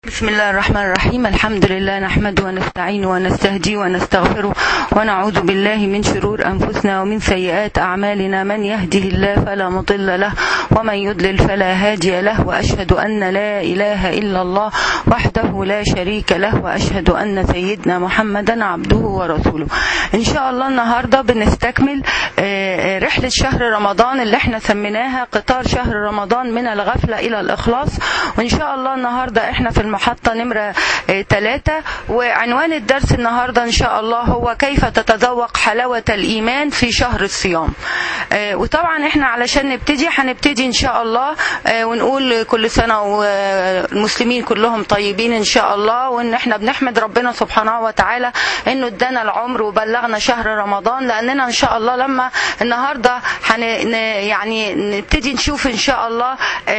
بسم الله الرحمن الرحيم الحمد لله نحمده ونستعين ونستهدي ونستغفره ونعوذ بالله من شرور أنفسنا ومن سيئات أعمالنا من يهده الله فلا مضل له ومن يضلل فلا هادي له وأشهد أن لا إله إلا الله وحده لا شريك له وأشهد أن سيدنا محمدا عبده ورسوله إن شاء الله النهاردة بنستكمل آه، رحلة شهر رمضان اللي احنا سميناها قطار شهر رمضان من الغفلة إلى الإخلاص وإن شاء الله النهاردة احنا في المحطة نمرة ثلاثة وعنوان الدرس النهاردة إن شاء الله هو كيف تتذوق حلاوة الإيمان في شهر الصيام آه، وطبعا احنا علشان نبتدي هنبتدي إن شاء الله آه، ونقول كل سنة والمسلمين كلهم طيبين إن شاء الله وإن احنا بنحمد ربنا سبحانه وتعالى إنه ادانا العمر وبلغنا شهر رمضان لأننا إن شاء الله لما النهاردة هن يعني نبتدي نشوف إن شاء الله آه،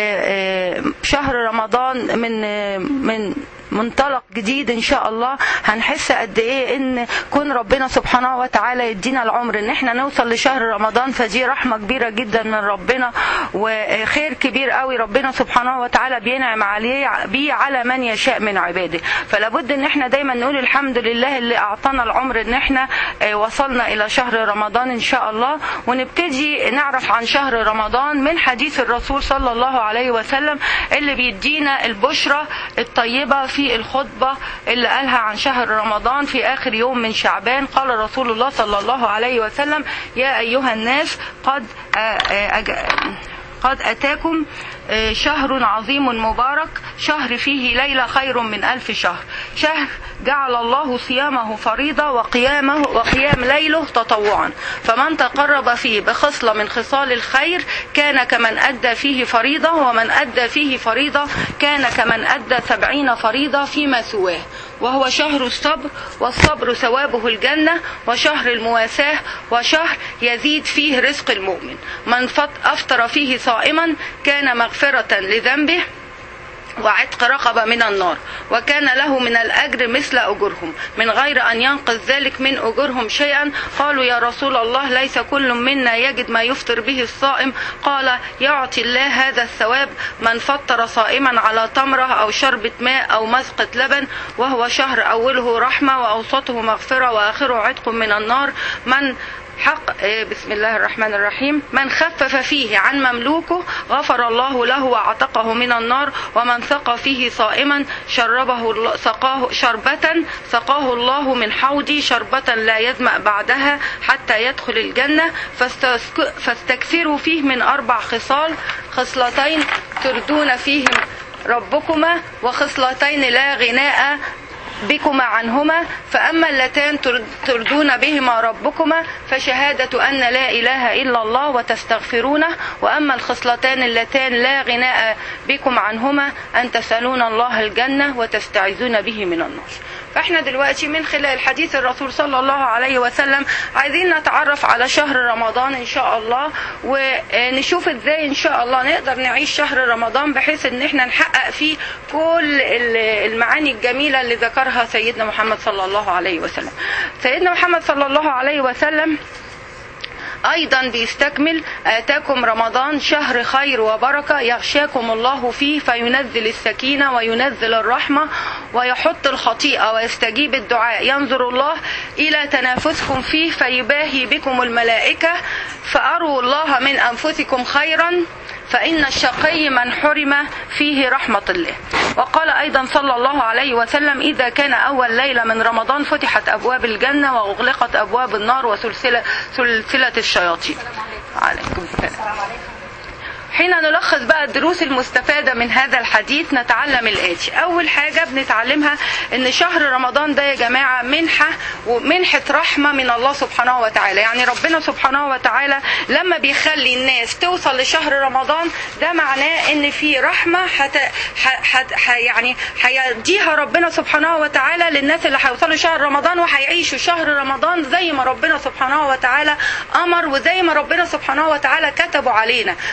آه، شهر رمضان من آه، من منطلق جديد ان شاء الله هنحس قد ايه ان كون ربنا سبحانه وتعالى يدينا العمر ان احنا نوصل لشهر رمضان فدي رحمه كبيره جدا من ربنا وخير كبير قوي ربنا سبحانه وتعالى بينعم عليه بيه على من يشاء من عباده فلا بد ان احنا دايما نقول الحمد لله اللي اعطانا العمر ان احنا آه، وصلنا الى شهر رمضان ان شاء الله ونبتدي نعرف عن شهر رمضان من حديث الرسول صلى الله عليه وسلم اللي بيدينا البشرى الطيبه في الخطبه اللي قالها عن شهر رمضان في اخر يوم من شعبان قال رسول الله صلى الله عليه وسلم يا ايها الناس قد آه، آه، أج- قد أتاكم آه، شهر عظيم مبارك شهر فيه ليلة خير من ألف شهر شهر جعل الله صيامه فريضة وقيامه وقيام ليله تطوعا فمن تقرب فيه بخصلة من خصال الخير كان كمن أدى فيه فريضة ومن أدى فيه فريضة كان كمن أدى سبعين فريضة فيما سواه وهو شهر الصبر والصبر ثوابه الجنة وشهر المواساة وشهر يزيد فيه رزق المؤمن من فط- أفطر فيه صائما كان مغفرة لذنبه وعتق رقبة من النار وكان له من الأجر مثل أجورهم من غير أن ينقص ذلك من أجورهم شيئا قالوا يا رسول الله ليس كل منا يجد ما يفطر به الصائم قال يعطي الله هذا الثواب من فطر صائما على تمرة أو شربة ماء أو مسقة لبن وهو شهر أوله رحمة وأوسطه مغفرة وآخره عتق من النار من حق إيه، بسم الله الرحمن الرحيم من خفف فيه عن مملوكه غفر الله له وعتقه من النار ومن سقى فيه صائما شربه الله- سقاه شربة سقاه الله من حوضي شربة لا يظمأ بعدها حتى يدخل الجنة فاستسك- فاستكثروا فيه من أربع خصال خصلتين تردون فيهم ربكما وخصلتين لا غناء بكما عنهما فأما اللتان تر- تردون بهما ربكما فشهادة أن لا إله إلا الله وتستغفرونه وأما الخصلتان اللتان لا غناء بكم عنهما أن تسألون الله الجنة وتستعيذون به من النار فاحنا دلوقتي من خلال حديث الرسول صلى الله عليه وسلم عايزين نتعرف على شهر رمضان ان شاء الله ونشوف ازاي ان شاء الله نقدر نعيش شهر رمضان بحيث ان احنا نحقق فيه كل ال- المعاني الجميله اللي ذكرها سيدنا محمد صلى الله عليه وسلم سيدنا محمد صلى الله عليه وسلم ايضا بيستكمل اتاكم رمضان شهر خير وبركه يغشاكم الله فيه فينزل السكينه وينزل الرحمه ويحط الخطيئه ويستجيب الدعاء ينظر الله الى تنافسكم فيه فيباهي بكم الملائكه فاروا الله من انفسكم خيرا فإن الشقي من حرم فيه رحمة الله وقال أيضا صلى الله عليه وسلم إذا كان أول ليلة من رمضان فتحت أبواب الجنة وأغلقت أبواب النار وسلسلة سلسلة الشياطين عليكم السلام حين نلخص بقى الدروس المستفادة من هذا الحديث نتعلم الآتي أول حاجة بنتعلمها أن شهر رمضان ده يا جماعة منحة ومنحة رحمة من الله سبحانه وتعالى يعني ربنا سبحانه وتعالى لما بيخلي الناس توصل لشهر رمضان ده معناه أن في رحمة حت... ح... حت... ح... يعني هيديها ربنا سبحانه وتعالى للناس اللي هيوصلوا شهر رمضان وهيعيشوا شهر رمضان زي ما ربنا سبحانه وتعالى أمر وزي ما ربنا سبحانه وتعالى كتبوا علينا كويس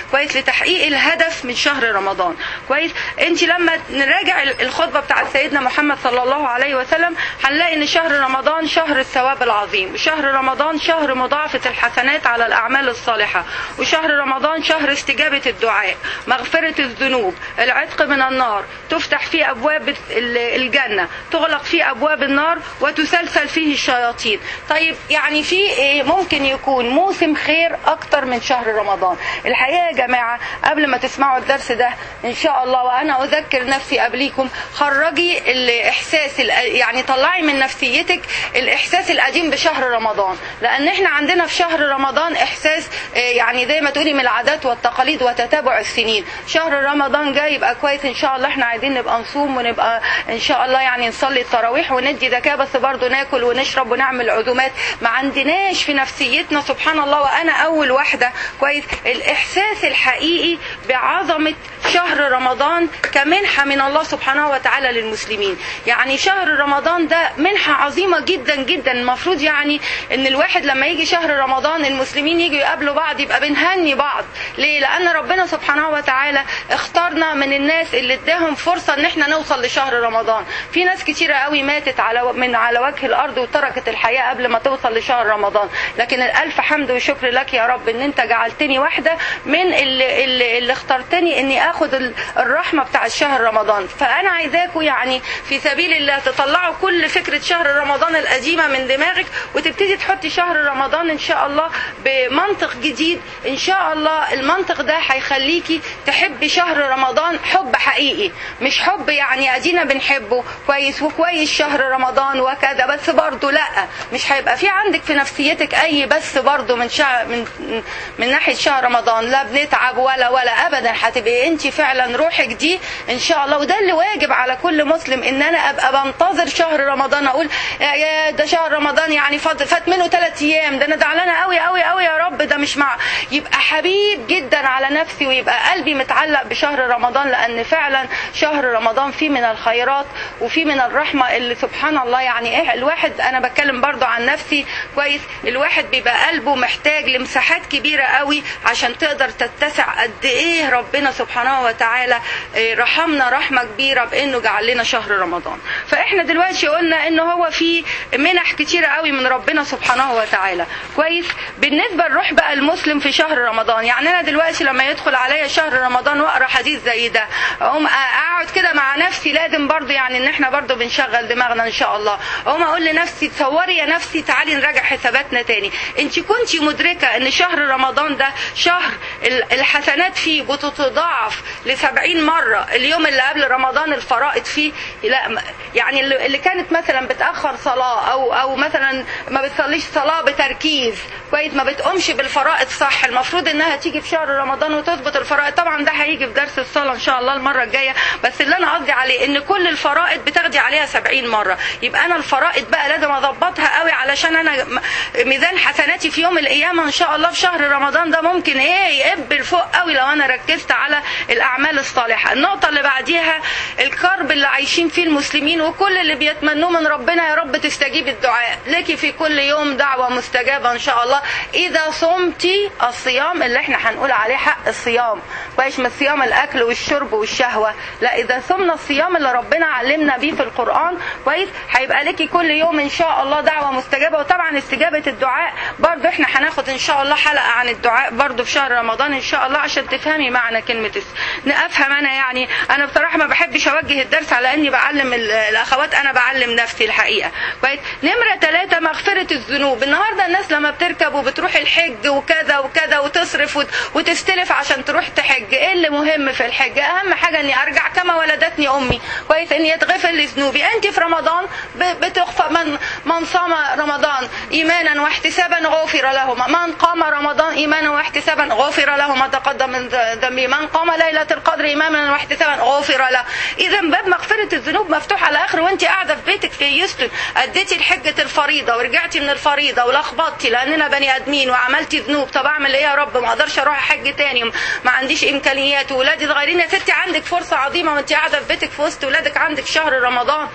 لتحقيق الهدف من شهر رمضان كويس انت لما نراجع الخطبه بتاعت سيدنا محمد صلى الله عليه وسلم هنلاقي ان شهر رمضان شهر الثواب العظيم وشهر رمضان شهر مضاعفه الحسنات على الاعمال الصالحه وشهر رمضان شهر استجابه الدعاء مغفره الذنوب العتق من النار تفتح فيه ابواب الجنه تغلق فيه ابواب النار وتسلسل فيه الشياطين طيب يعني في إيه ممكن يكون موسم خير اكتر من شهر رمضان الحقيقه يا جماعه قبل ما تسمعوا الدرس ده ان شاء الله وانا اذكر نفسي قبليكم خرجي الاحساس يعني طلعي من نفسيتك الاحساس القديم بشهر رمضان لان احنا عندنا في شهر رمضان احساس يعني زي ما تقولي من العادات والتقاليد وتتابع السنين شهر رمضان جاي يبقى كويس ان شاء الله احنا عايزين نبقى نصوم ونبقى ان شاء الله يعني نصلي التراويح وندي زكاه بس برضه ناكل ونشرب ونعمل عزومات ما عندناش في نفسيتنا سبحان الله وانا اول واحده كويس الاحساس الحقيقي بعظمه شهر رمضان كمنحه من الله سبحانه وتعالى للمسلمين يعني شهر رمضان ده منحه عظيمه جدا جدا المفروض يعني ان الواحد لما يجي شهر رمضان المسلمين يجوا يقابلوا بعض يبقى بنهني بعض ليه لان ربنا سبحانه وتعالى اختارنا من الناس اللي اداهم فرصه ان احنا نوصل لشهر رمضان في ناس كتيره قوي ماتت على من على وجه الارض وتركت الحياه قبل ما توصل لشهر رمضان لكن الالف حمد وشكر لك يا رب ان انت جعلتني واحده من اللي, اللي, اللي اخترتني اني اخد الرحمه بتاع شهر رمضان فانا عايزاكم يعني في سبيل الله تطلعوا كل فكره شهر رمضان القديمه من دماغك وتبتدي تحطي شهر رمضان ان شاء الله بمنطق جديد ان شاء الله المنطق ده هيخليكي تحبي شهر رمضان حب حقيقي مش حب يعني ادينا بنحبه كويس وكويس شهر رمضان وكذا بس برضه لا مش هيبقى في عندك في نفسيتك اي بس برضه من شهر من من ناحيه شهر رمضان لا بنتعب ولا ولا ابدا هتبقي انت فعلا روحك دي ان شاء الله وده اللي واجب على كل مسلم ان انا ابقى بنتظر شهر رمضان اقول يا ده شهر رمضان يعني فات فات منه ثلاث ايام ده انا زعلانه قوي قوي قوي يا رب ده مش مع يبقى حبيب جدا على نفسي ويبقى قلبي متعلق بشهر رمضان لان فعلا شهر رمضان فيه من الخيرات وفيه من الرحمه اللي سبحان الله يعني ايه الواحد انا بتكلم برضو عن نفسي كويس الواحد بيبقى قلبه محتاج لمساحات كبيره قوي عشان تقدر تتسع قد ايه ربنا سبحانه وتعالى رحمنا رحمه كبيره بانه جعل لنا شهر رمضان فاحنا دلوقتي قلنا ان هو في منح كتيره قوي من ربنا سبحانه وتعالى كويس بالنسبه لروح بقى المسلم في شهر رمضان يعني انا دلوقتي لما يدخل عليا شهر رمضان واقرا حديث زي ده اقوم اقعد كده مع نفسي لازم برضو يعني ان احنا برضو بنشغل دماغنا ان شاء الله اقوم اقول لنفسي تصوري يا نفسي تعالي نراجع حساباتنا تاني انت كنت مدركه ان شهر رمضان ده شهر الحسنات فيه بتتضاعف لسبعين مرة اليوم اللي قبل رمضان الفرائض فيه لا يعني اللي كانت مثلا بتأخر صلاة أو أو مثلا ما بتصليش صلاة بتركيز كويس ما بتقومش بالفرائض صح المفروض انها تيجي في شهر رمضان وتظبط الفرائض طبعا ده هيجي في درس الصلاة ان شاء الله المرة الجاية بس اللي انا قصدي عليه ان كل الفرائض بتاخدي عليها سبعين مرة يبقى انا الفرائض بقى لازم اضبطها قوي علشان انا ميزان حسناتي في يوم القيامة ان شاء الله في شهر رمضان ده ممكن ايه يقب لفوق قوي لو انا ركزت على الاعمال الصالحة النقطة اللي بعديها الكرب اللي عايشين فيه المسلمين وكل اللي بيتمنوه من ربنا يا رب تستجيب الدعاء لك في كل يوم دعوة مستجابة ان شاء الله اذا صمتي الصيام اللي احنا هنقول عليه حق الصيام كويس مش صيام الاكل والشرب والشهوة لا اذا صمنا الصيام اللي ربنا علمنا بيه في القرآن كويس هيبقى لك كل يوم ان شاء الله دعوة مستجابة وطبعا استجابة الدعاء برضو احنا هناخد ان شاء الله حلقة عن الدعاء برضو في شهر رمضان ان شاء الله عشان تفهمي معنى كلمة افهم انا يعني انا بصراحه ما بحبش اوجه الدرس على اني بعلم الاخوات انا بعلم نفسي الحقيقه كويس نمره ثلاثة مغفره الذنوب النهارده الناس لما بتركب وبتروح الحج وكذا وكذا وتصرف وتستلف عشان تروح تحج ايه اللي مهم في الحج اهم حاجه اني ارجع كما ولدتني امي كويس اني يتغفر لي ذنوبي انت في رمضان بتغفر من من صام رمضان ايمانا واحتسابا غفر له من قام رمضان ايمانا واحتسابا غفر له ما تقدم من ذنبه من قام ليله القدر ايمانا واحتسابا غفر له اذا باب مغفره الذنوب مفتوح على اخر وانت قاعده في بيتك في يوستن اديتي الحجه الفريضه ورجعتي من الفريضه ولخبطتي لاننا بني ادمين وعملتي ذنوب طب اعمل ايه يا رب ما اقدرش اروح احج تاني ما عنديش امكانيات واولادي صغيرين يا ستي عندك فرصه عظيمه وانت قاعده في بيتك في وسط ولادك عندك شهر رمضان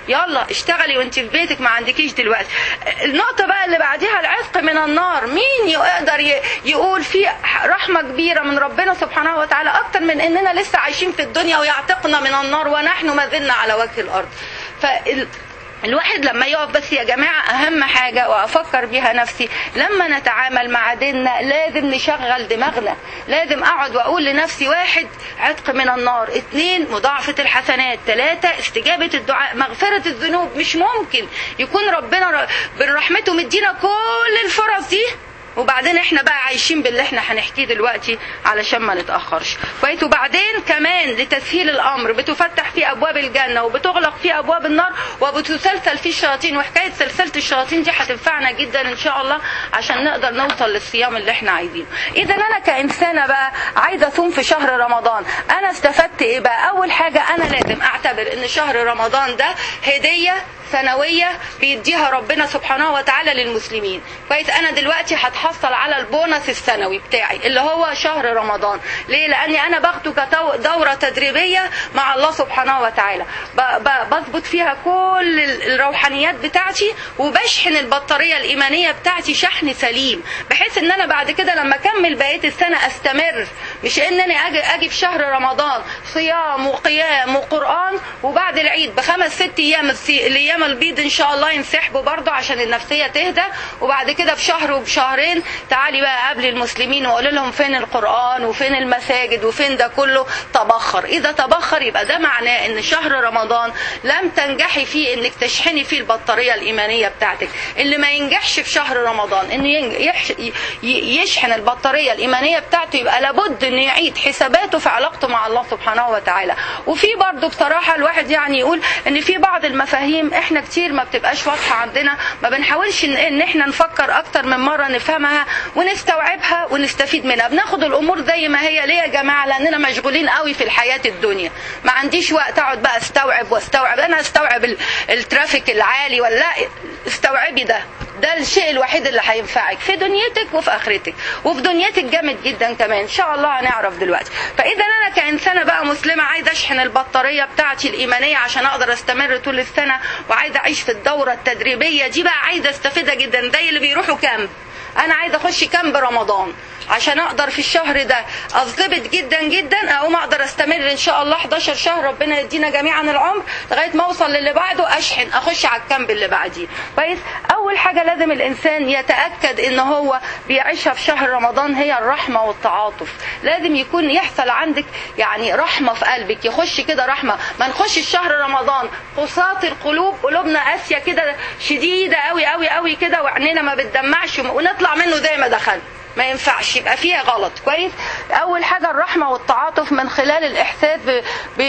يلا اشتغلي وانت في بيتك ما عندكيش دلوقتي النقطه بقى اللي بعديها العتق من النار مين يقدر ي- يقول في رحمه كبيره من ربنا سبحانه وتعالى اكتر من اننا لسه عايشين في الدنيا ويعتقنا من النار ونحن ما زلنا على وجه الارض فال الواحد لما يقف بس يا جماعة أهم حاجة وأفكر بيها نفسي لما نتعامل مع ديننا لازم نشغل دماغنا لازم أقعد وأقول لنفسي واحد عتق من النار اتنين مضاعفة الحسنات ثلاثة استجابة الدعاء مغفرة الذنوب مش ممكن يكون ربنا ر- برحمته مدينا كل الفرص دي وبعدين احنا بقى عايشين باللي احنا هنحكيه دلوقتي علشان ما نتاخرش كويس وبعدين كمان لتسهيل الامر بتفتح فيه ابواب الجنه وبتغلق فيه ابواب النار وبتسلسل فيه الشياطين وحكايه سلسله الشياطين دي هتنفعنا جدا ان شاء الله عشان نقدر نوصل للصيام اللي احنا عايزينه اذا انا كانسانه بقى عايزه اصوم في شهر رمضان انا استفدت ايه بقى اول حاجه انا لازم اعتبر ان شهر رمضان ده هديه سنوية بيديها ربنا سبحانه وتعالى للمسلمين كويس أنا دلوقتي هتحصل على البونص السنوي بتاعي اللي هو شهر رمضان ليه لأني أنا باخده كدورة تدريبية مع الله سبحانه وتعالى ب- ب- بظبط فيها كل ال- الروحانيات بتاعتي وبشحن البطارية الإيمانية بتاعتي شحن سليم بحيث إن أنا بعد كده لما أكمل بقية السنة أستمر مش إن أنا أجي, أجي في شهر رمضان صيام وقيام وقرآن وبعد العيد بخمس ست أيام السي- الأيام البيض إن شاء الله ينسحبوا برضه عشان النفسية تهدى وبعد كده بشهر وبشهرين تعالي بقى قبل المسلمين وقول لهم فين القرآن وفين المساجد وفين ده كله تبخر إذا تبخر يبقى ده معناه إن شهر رمضان لم تنجحي فيه إنك تشحني فيه البطارية الإيمانية بتاعتك اللي ما ينجحش في شهر رمضان إنه ينج- يحش- ي- يشحن البطارية الإيمانية بتاعته يبقى لابد إنه يعيد حساباته في علاقته مع الله سبحانه وتعالى وفي برضه بصراحة الواحد يعني يقول إن في بعض المفاهيم إحنا كتير ما بتبقاش واضحة عندنا ما بنحاولش إن, إن إحنا نفكر أكتر من مرة نفهمها ونستوعبها ونستفيد منها بناخد الأمور زي ما هي ليه يا جماعة لأننا مشغولين قوي في الحياة الدنيا ما عنديش وقت أقعد بقى استوعب واستوعب أنا استوعب ال- الترافيك العالي ولا لا استوعبي ده ده الشيء الوحيد اللي هينفعك في دنيتك وفي اخرتك وفي دنيتك جامد جدا كمان ان شاء الله هنعرف دلوقتي فاذا انا كانسانه بقى مسلمه عايزه اشحن البطاريه بتاعتي الايمانيه عشان اقدر استمر طول السنه وعايزه اعيش في الدوره التدريبيه دي بقى عايزه استفيدها جدا زي اللي بيروحوا كامب انا عايزه اخش كامب رمضان عشان اقدر في الشهر ده اضبط جدا جدا اقوم اقدر استمر ان شاء الله 11 شهر ربنا يدينا جميعا العمر لغايه ما اوصل للي بعده اشحن اخش على الكامب اللي بعديه كويس اول حاجه لازم الانسان يتاكد ان هو بيعيشها في شهر رمضان هي الرحمه والتعاطف لازم يكون يحصل عندك يعني رحمه في قلبك يخش كده رحمه ما نخش الشهر رمضان قساط القلوب قلوبنا قاسيه كده شديده قوي قوي قوي كده وعينينا ما بتدمعش ونطلع منه زي ما دخلنا ما ينفعش يبقى فيها غلط كويس اول حاجه الرحمه والتعاطف من خلال الاحساس ب-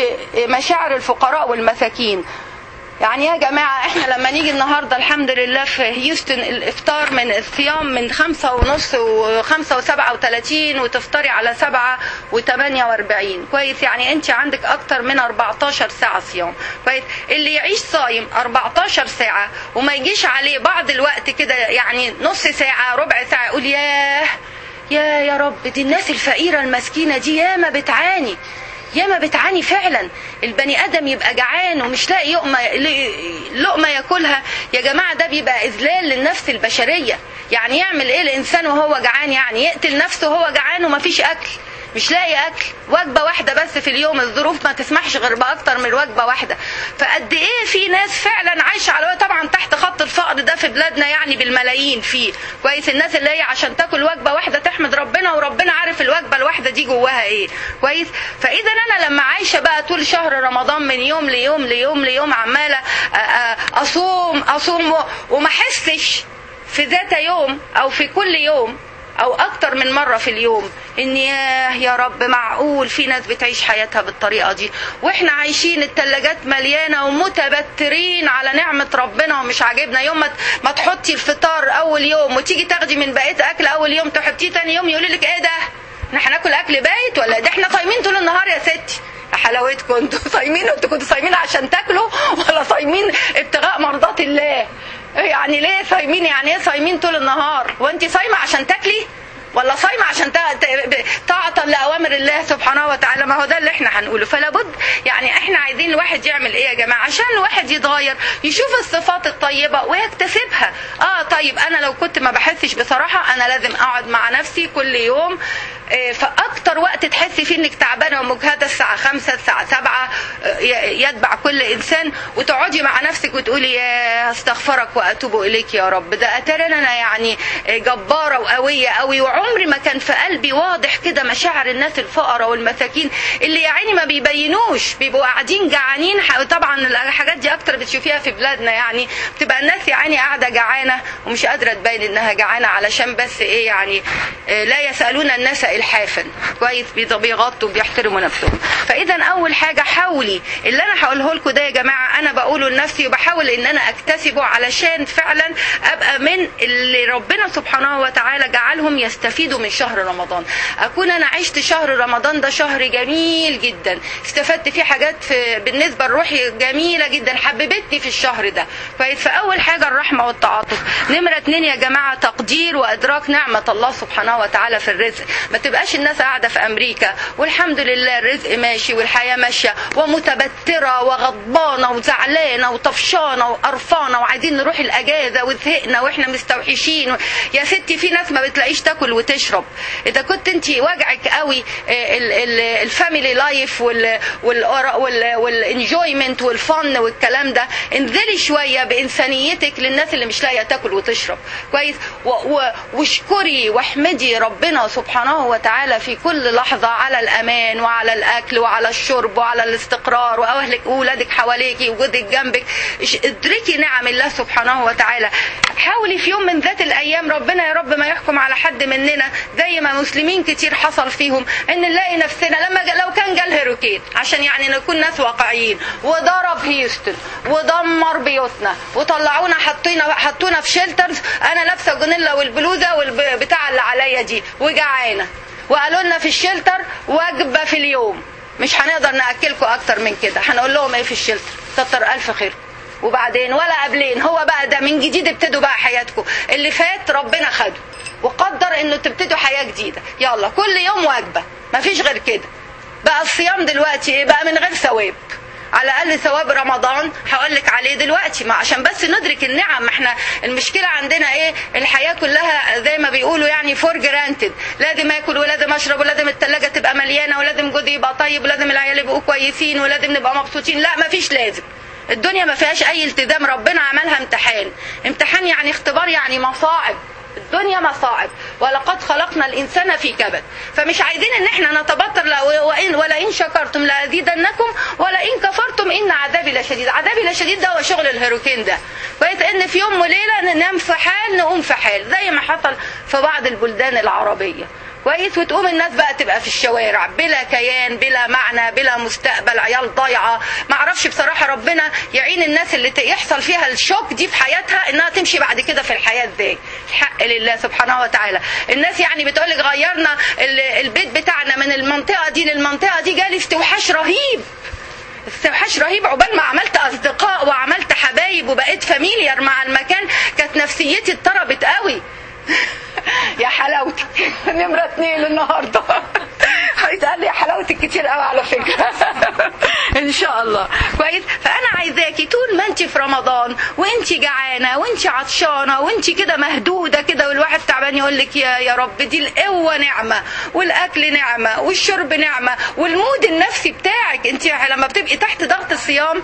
بمشاعر الفقراء والمساكين يعني يا جماعة احنا لما نيجي النهاردة الحمد لله في هيوستن الافطار من الصيام من خمسة ونص وخمسة وسبعة وتلاتين وتفطري على سبعة وتمانية واربعين كويس يعني انت عندك اكتر من 14 ساعة صيام كويس اللي يعيش صايم 14 ساعة وما يجيش عليه بعض الوقت كده يعني نص ساعة ربع ساعة يقول ياه يا يا رب دي الناس الفقيرة المسكينة دي ياما بتعاني ياما بتعاني فعلا البني ادم يبقى جعان ومش لاقي لقمه لقمه ياكلها يا جماعه ده بيبقى اذلال للنفس البشريه يعني يعمل ايه الانسان وهو جعان يعني يقتل نفسه وهو جعان ومفيش اكل مش لاقي اكل وجبه واحده بس في اليوم الظروف ما تسمحش غير باكتر من وجبه واحده فقد ايه في ناس فعلا عايشه على طبعا تحت خط الفقر ده في بلادنا يعني بالملايين فيه كويس الناس اللي هي عشان تاكل وجبه واحده تحمد ربنا وربنا عارف الوجبه الواحده دي جواها ايه كويس فاذا انا لما عايشه بقى طول شهر رمضان من يوم ليوم ليوم ليوم عماله أ- أ- اصوم اصوم و- وما احسش في ذات يوم او في كل يوم او اكتر من مرة في اليوم ان ياه يا رب معقول في ناس بتعيش حياتها بالطريقة دي واحنا عايشين التلاجات مليانة ومتبترين على نعمة ربنا ومش عاجبنا يوم ما- ما تحطي الفطار اول يوم وتيجي تاخدي من بقية اكل اول يوم تحطيه تاني يوم يقولوا لك ايه ده احنا هناكل اكل بايت ولا ده احنا صايمين طول النهار يا ستي يا حلاوتكم انتوا صايمين انتوا كنتوا صايمين عشان تاكلوا ولا صايمين ابتغاء مرضات الله يعني ليه صايمين يعني ايه صايمين طول النهار وانت صايمه عشان تاكلي ولا صايمه عشان ت- ت- طاعه لاوامر الله سبحانه وتعالى ما هو ده اللي احنا هنقوله فلا بد يعني احنا عايزين الواحد يعمل ايه يا جماعه عشان الواحد يتغير يشوف الصفات الطيبه ويكتسبها اه طيب انا لو كنت ما بحسش بصراحه انا لازم اقعد مع نفسي كل يوم آه، فاكتر وقت تحسي فيه انك تعبانه ومجهده الساعه 5 الساعه 7 آه، ي- يتبع كل انسان وتقعدي مع نفسك وتقولي يا استغفرك واتوب اليك يا رب ده اتاري انا يعني آه، جباره وقويه قوي وعمري ما كان في قلبي واضح كده مشاعر الناس الفقراء والمساكين اللي يا عيني ما بيبينوش بيبقوا قاعدين جعانين ح- طبعا الحاجات دي اكتر بتشوفيها في بلادنا يعني بتبقى الناس يا عيني قاعده جعانه ومش قادره تبين انها جعانه علشان بس ايه يعني آه، لا يسالون الناس الحافا كويس بيض- بيغطوا بيحترموا نفسهم فاذا اول حاجه حاولي اللي انا هقوله لكم ده يا جماعه انا بقوله لنفسي وبحاول ان انا اكتسبه علشان فعلا ابقى من اللي ربنا سبحانه وتعالى جعلهم يستفيدوا من شهر رمضان اكون انا عشت شهر رمضان ده شهر جميل جدا استفدت فيه حاجات في بالنسبه لروحي جميله جدا حببتني في الشهر ده كويس فاول حاجه الرحمه والتعاطف نمره اتنين يا جماعه تقدير وادراك نعمه الله سبحانه وتعالى في الرزق ما تبقاش الناس قاعده في امريكا والحمد لله الرزق ماشي والحياه ماشيه ومتبتره وغضبانه وزعلانه وطفشانه وقرفانه وعايزين نروح الاجازه وزهقنا واحنا مستوحشين يا ستي في ناس ما بتلاقيش تاكل وتشرب اذا كنت انت واجعك قوي الفاميلي لايف والانجويمنت والفن والكلام ده انزلي شويه بانسانيتك للناس اللي مش لاقيه تاكل وتشرب كويس و- و- واشكري واحمدي ربنا سبحانه وتعالى في كل لحظه على الامان وعلى الاكل وعلى الشرب وعلى الاستقرار واهلك واولادك حواليكي وجوزك جنبك اش- ادركي نعم الله سبحانه وتعالى حاولي في يوم من ذات الايام ربنا يا رب ما يحكم على حد مننا زي ما مسلمين كتير حصل فيهم ان نلاقي نفسنا لما ج- لو كان جال هيروكين عشان يعني نكون ناس واقعيين وضرب هيوستن ودمر بيوتنا وطلعونا حطينا حطونا في شيلترز انا لابسه الجونيلا والبلوزه والبتاع اللي عليا دي وجعانه وقالوا لنا في الشيلتر وجبه في اليوم مش هنقدر ناكلكم اكتر من كده هنقول لهم ايه في الشيلتر كتر الف خير وبعدين ولا قبلين هو بقى ده من جديد ابتدوا بقى حياتكم اللي فات ربنا خده وقدر انه تبتدوا حياه جديده يلا كل يوم وجبه مفيش غير كده بقى الصيام دلوقتي ايه بقى من غير ثواب على الاقل ثواب رمضان هقول لك عليه دلوقتي ما عشان بس ندرك النعم ما احنا المشكله عندنا ايه الحياه كلها زي ما بيقولوا يعني فور جرانتد لازم اكل ولازم اشرب ولازم الثلاجه تبقى مليانه ولازم جوزي يبقى طيب ولازم العيال يبقوا كويسين ولازم نبقى مبسوطين لا ما فيش لازم الدنيا ما فيهاش اي التزام ربنا عملها امتحان امتحان يعني اختبار يعني مصاعب الدنيا مصاعب ولقد خلقنا الانسان في كبد فمش عايزين ان احنا نتبطر لا- وان ولئن شكرتم لازيدنكم ولئن كفرتم ان عذابي لشديد عذابي لشديد ده هو شغل الهيروكين ده كويس ان في يوم وليله ننام في حال نقوم في حال زي ما حصل في بعض البلدان العربيه كويس وتقوم الناس بقى تبقى في الشوارع بلا كيان بلا معنى بلا مستقبل عيال ضايعه ما اعرفش بصراحه ربنا يعين الناس اللي ت- يحصل فيها الشوك دي في حياتها انها تمشي بعد كده في الحياه ازاي الحق لله سبحانه وتعالى الناس يعني بتقول لك غيرنا ال- البيت بتاعنا من المنطقه دي للمنطقه دي جالي استوحاش رهيب استوحاش رهيب عقبال ما عملت اصدقاء وعملت حبايب وبقيت فاميليار مع المكان كانت نفسيتي اضطربت قوي يا حلاوتك نمرة اتنين النهاردة هيتقال لي يا حلاوتك كتير قوي على فكرة ان شاء الله كويس فانا عايزاكي طول ما انت في رمضان وانت جعانة وانت عطشانة وانت كده مهدودة كده والواحد تعبان يقول لك يا يا رب دي القوة نعمة والاكل نعمة والشرب نعمة والمود النفسي بتاعك انت لما بتبقي تحت ضغط الصيام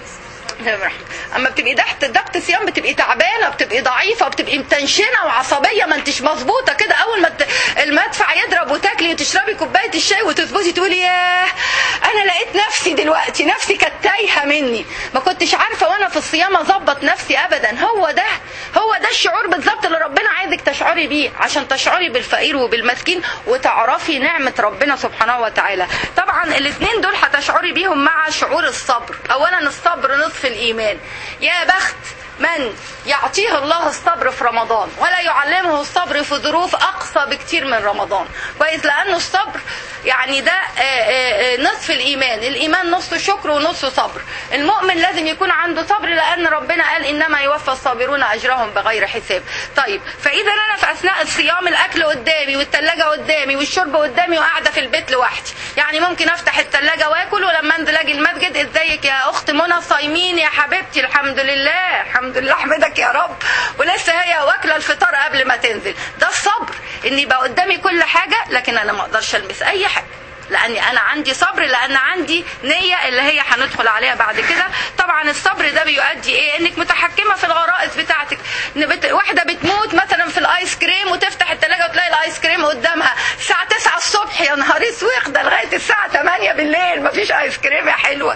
اما بتبقي تحت ضغط الصيام بتبقي تعبانه بتبقي ضعيفه بتبقي متنشنه وعصبيه ما انتش مظبوطه كده اول ما الت- المدفع يضرب وتاكلي وتشربي كوبايه الشاي وتظبطي تقولي ياه انا لقيت نفسي دلوقتي نفسي كانت تايهه مني ما كنتش عارفه وانا في الصيام اظبط نفسي ابدا هو ده هو ده الشعور بالظبط اللي ربنا عايزك تشعري بيه عشان تشعري بالفقير وبالمسكين وتعرفي نعمه ربنا سبحانه وتعالى طبعا الاثنين دول هتشعري بيهم مع شعور الصبر اولا الصبر نصف الايمان يا بخت من يعطيه الله الصبر في رمضان ولا يعلمه الصبر في ظروف اقصى بكتير من رمضان كويس لانه الصبر يعني ده آه، آه، آه، نصف الايمان الايمان نصه شكر ونصه صبر المؤمن لازم يكون عنده صبر لان ربنا قال انما يوفى الصابرون اجرهم بغير حساب طيب فاذا انا في اثناء الصيام الاكل قدامي والثلاجه قدامي والشرب قدامي وقاعده في البيت لوحدي يعني ممكن افتح الثلاجه واكل ولما انزل اجي المسجد ازيك يا اخت منى صايمين يا حبيبتي الحمد لله الحمد لله احمدك يا رب ولسه هي واكله الفطار قبل ما تنزل ده الصبر ان يبقى قدامي كل حاجه لكن انا ما اقدرش البس اي حاجه لاني انا عندي صبر لان عندي نيه اللي هي هندخل عليها بعد كده طبعا الصبر ده بيؤدي ايه انك متحكمه في الغرائز بتاعتك إن بت... واحده بتموت مثلا في الايس كريم وتفتح الثلاجه وتلاقي الايس كريم قدامها الساعه 9 الصبح يا نهار اسود ده لغايه الساعه 8 بالليل مفيش ايس كريم يا حلوه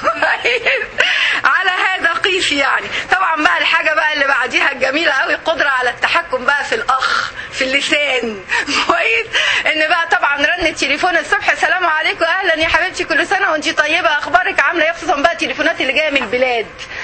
على هذا قيس يعني طبعا بقى الحاجه بقى اللي بعديها الجميله قوي القدره على التحكم بقى في الاخ في اللسان كويس ان بقى طبعا رن التليفون الصبح السلام عليكم اهلا يا حبيبتي كل سنه وانت طيبه اخبارك عامله ايه خصوصا بقى التليفونات اللي جايه من البلاد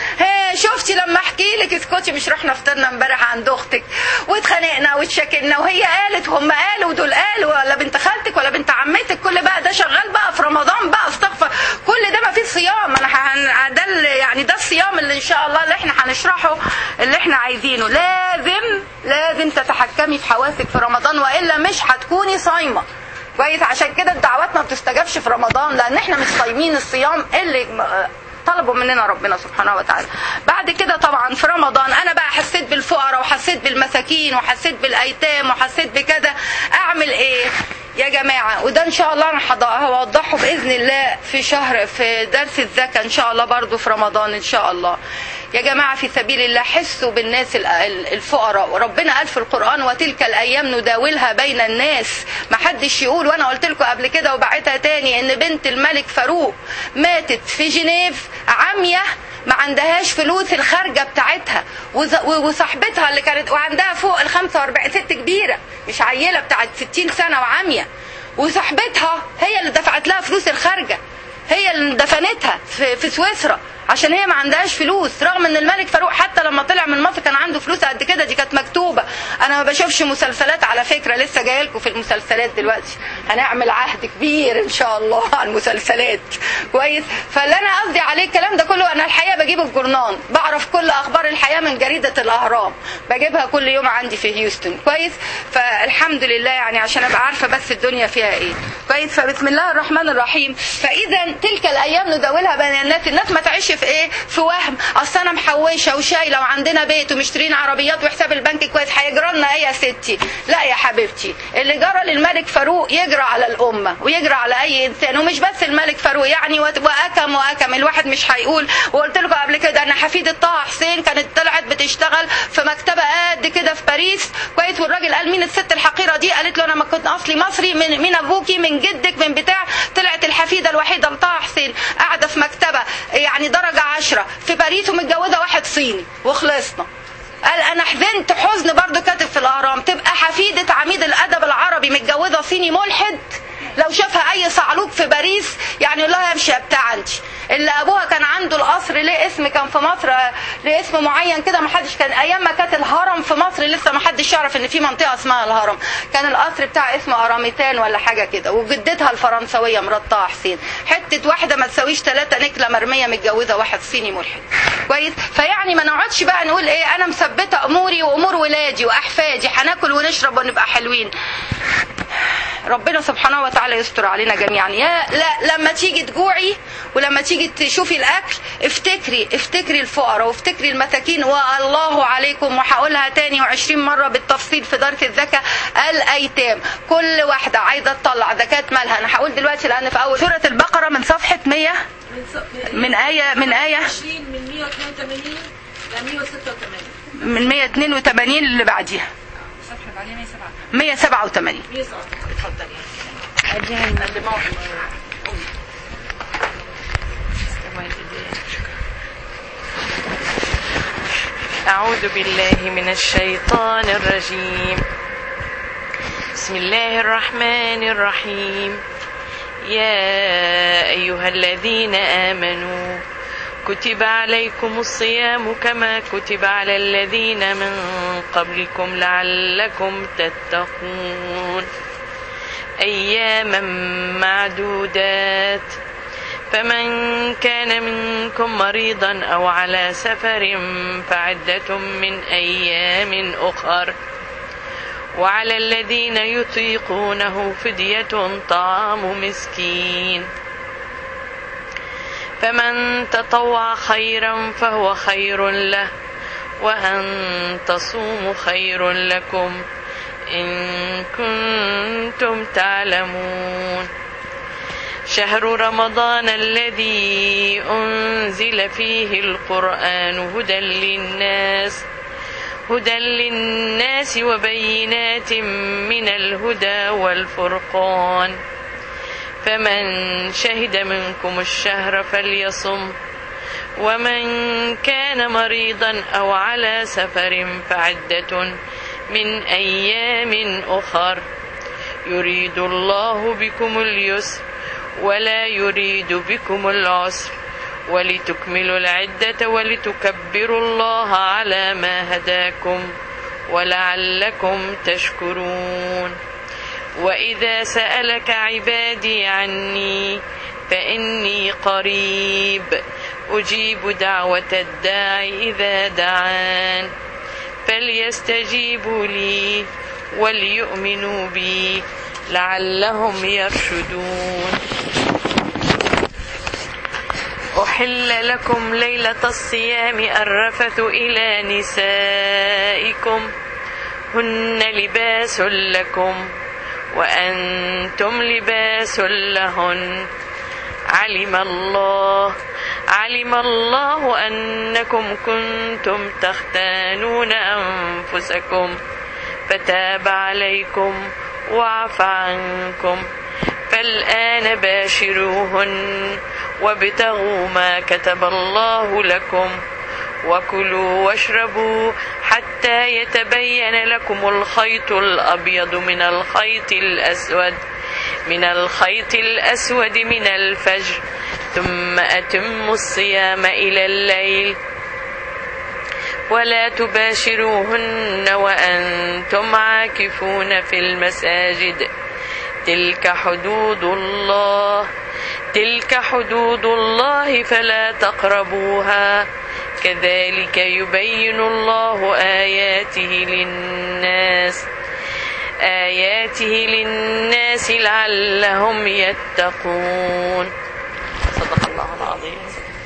ها شفتي لما احكي لك اسكتي مش رحنا فطرنا امبارح عند اختك واتخانقنا واتشكلنا وهي قالت وهم قالوا ودول قالوا ولا بنت خالتك ولا بنت عمتك كل بقى ده شغال بقى في رمضان بقى استغفر كل ده ما فيه صيام انا هن... ده ال- يعني ده الصيام اللي ان شاء الله اللي احنا هنشرحه اللي احنا عايزينه لازم لازم تتحكمي في حواسك في رمضان والا مش هتكوني صايمه كويس عشان كده الدعوات ما بتستجابش في رمضان لان احنا مش صايمين الصيام اللي م- طلبوا مننا ربنا سبحانه وتعالى بعد كده طبعا في رمضان انا بقى حسيت بالفقراء وحسيت بالمساكين وحسيت بالايتام وحسيت بكذا اعمل ايه يا جماعة وده ان شاء الله انا هض- هوضحه باذن الله في شهر في درس الزكاة ان شاء الله برضو في رمضان ان شاء الله يا جماعة في سبيل الله حسوا بالناس ال- ال- الفقراء وربنا قال في القرآن وتلك الأيام نداولها بين الناس ما حدش يقول وأنا قلت لكم قبل كده وبعتها تاني إن بنت الملك فاروق ماتت في جنيف عامية ما عندهاش فلوس الخارجه بتاعتها وز- وصاحبتها اللي كانت وعندها فوق ال 45 ست كبيره مش عيله بتاعت 60 سنه وعاميه وصاحبتها هي اللي دفعت لها فلوس الخارجه هي اللي دفنتها في, في سويسرا عشان هي ما عندهاش فلوس رغم ان الملك فاروق حتى لما طلع من مصر كان عنده فلوس قد كده دي كانت مكتوبه انا ما بشوفش مسلسلات على فكره لسه جايه لكم في المسلسلات دلوقتي هنعمل عهد كبير ان شاء الله عن مسلسلات كويس فاللي انا قصدي عليه الكلام ده كله انا الحقيقه بجيب الجورنان بعرف كل اخبار الحياه من جريده الاهرام بجيبها كل يوم عندي في هيوستن كويس فالحمد لله يعني عشان ابقى عارفه بس الدنيا فيها ايه كويس فبسم الله الرحمن الرحيم فاذا تلك الايام نداولها بين الناس الناس ما تعيش في ايه في وهم اصل انا محوشه وشايله وعندنا بيت ومشترين عربيات وحساب البنك كويس هيجرى لنا ايه يا ستي لا يا حبيبتي اللي جرى للملك فاروق يجرى على الامه ويجرى على اي انسان ومش بس الملك فاروق يعني وت- واكم واكم الواحد مش هيقول وقلت لكم قبل كده ان حفيده طه حسين كانت طلعت بتشتغل في مكتبه قد كده في باريس كويس والراجل قال مين الست الحقيره دي قالت له انا ما كنت اصلي مصري من مين ابوكي من جدك من بتاع طلعت الحفيده الوحيده لطه حسين قاعده في مكتبه يعني درجه عشرة في باريس ومتجوزه واحد صيني وخلصنا قال انا حزنت حزن برضو كاتب في الاهرام تبقى حفيده عميد الادب العربي متجوزه صيني ملحد لو شافها اي صعلوك في باريس يعني يقول لها امشي يا بتاع انت اللي ابوها كان عنده القصر ليه اسم كان في مصر آه، ليه اسم معين كده ما حدش كان ايام ما كانت الهرم في مصر لسه ما حدش يعرف ان في منطقه اسمها الهرم كان القصر بتاع اسمه اراميتان ولا حاجه كده وجدتها الفرنسويه مرات طه حسين حته واحده ما تساويش ثلاثه نكله مرميه متجوزه واحد صيني ملحد كويس فيعني ما نقعدش بقى نقول ايه انا مثبته اموري وامور ولادي واحفادي هناكل ونشرب ونبقى حلوين ربنا سبحانه وتعالى يستر علينا جميعا يا لا لما تيجي تجوعي ولما تيجي تشوفي الاكل افتكري افتكري الفقراء وافتكري المساكين والله عليكم وهقولها تاني وعشرين مرة بالتفصيل في درس الزكاة الايتام كل واحدة عايزة تطلع زكاة مالها انا هقول دلوقتي لان في اول سورة البقرة من صفحة 100 من ص- من آية من آية 20 من 182 ل 186 من 182 اللي بعديها صفحة بعدين 107 187 107 اتفضل يعني اللي موعد أعوذ بالله من الشيطان الرجيم بسم الله الرحمن الرحيم يا أيها الذين آمنوا كتب عليكم الصيام كما كتب على الذين من قبلكم لعلكم تتقون أياما معدودات فمن كان منكم مريضا أو على سفر فعدة من أيام أخر وعلى الذين يطيقونه فدية طعام مسكين فمن تطوع خيرا فهو خير له وأن تصوموا خير لكم إن كنتم تعلمون شهر رمضان الذي أنزل فيه القرآن هدى للناس هدى للناس وبينات من الهدى والفرقان فمن شهد منكم الشهر فليصم ومن كان مريضا أو على سفر فعدة من أيام أخر يريد الله بكم اليسر ولا يريد بكم العسر ولتكملوا العدة ولتكبروا الله على ما هداكم ولعلكم تشكرون وإذا سألك عبادي عني فإني قريب أجيب دعوة الداعي إذا دعان فليستجيبوا لي وليؤمنوا بي لعلهم يرشدون أحل لكم ليلة الصيام الرفث إلى نسائكم هن لباس لكم وأنتم لباس لهن علم الله علم الله أنكم كنتم تختانون أنفسكم فتاب عليكم وعفى عنكم فالآن باشروهن وابتغوا ما كتب الله لكم وكلوا واشربوا حتى يتبين لكم الخيط الأبيض من الخيط الأسود من الخيط الأسود من الفجر ثم أتموا الصيام إلى الليل ولا تباشروهن وأنتم عاكفون في المساجد تلك حدود الله تلك حدود الله فلا تقربوها كذلك يبين الله آياته للناس آياته للناس لعلهم يتقون صدق الله العظيم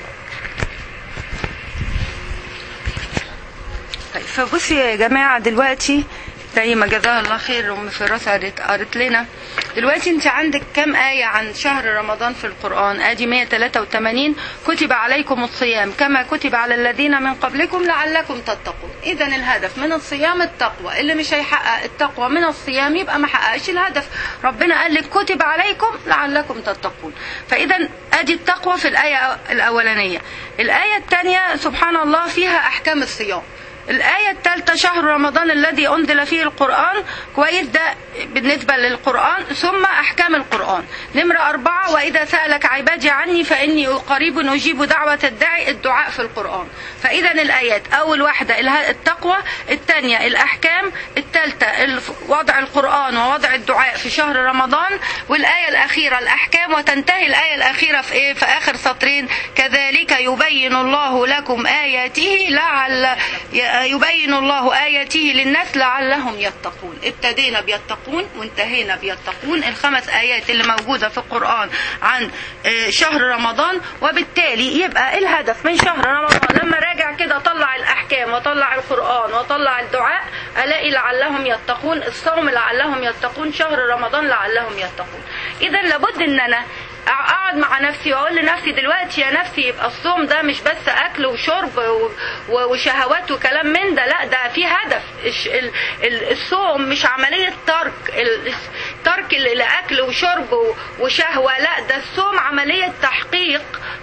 طيب فبصي يا جماعة دلوقتي زي ما جزاها الله خير ام فراس قرت قرت لنا دلوقتي انت عندك كم آية عن شهر رمضان في القرآن ادي 183 كتب عليكم الصيام كما كتب على الذين من قبلكم لعلكم تتقون اذا الهدف من الصيام التقوى اللي مش هيحقق التقوى من الصيام يبقى ما حققش الهدف ربنا قال لك كتب عليكم لعلكم تتقون فاذا ادي التقوى في الآية الاولانية الآية الثانية سبحان الله فيها احكام الصيام الآية الثالثة شهر رمضان الذي أنزل فيه القرآن كويس ده بالنسبة للقرآن ثم أحكام القرآن نمرة أربعة وإذا سألك عبادي عني فإني قريب أجيب دعوة الداعي الدعاء في القرآن فإذا الآيات أول واحدة التقوى الثانية الأحكام الثالثة وضع القرآن ووضع الدعاء في شهر رمضان والآية الأخيرة الأحكام وتنتهي الآية الأخيرة في إيه في آخر سطرين كذلك يبين الله لكم آياته لعل يبين الله آياته للناس لعلهم يتقون ابتدينا بيتقون وانتهينا بيتقون الخمس آيات اللي موجودة في القرآن عن شهر رمضان وبالتالي يبقى الهدف من شهر رمضان لما راجع كده طلع الأحكام وطلع القرآن وطلع الدعاء ألاقي لعلهم يتقون الصوم لعلهم يتقون شهر رمضان لعلهم يتقون إذا لابد أن أنا اقعد مع نفسي واقول لنفسي دلوقتي يا نفسي يبقى الصوم ده مش بس اكل وشرب وشهوات وكلام من ده لا ده في هدف الصوم مش عمليه ترك ترك لاكل وشرب وشهوه لا ده الصوم عمليه تحقيق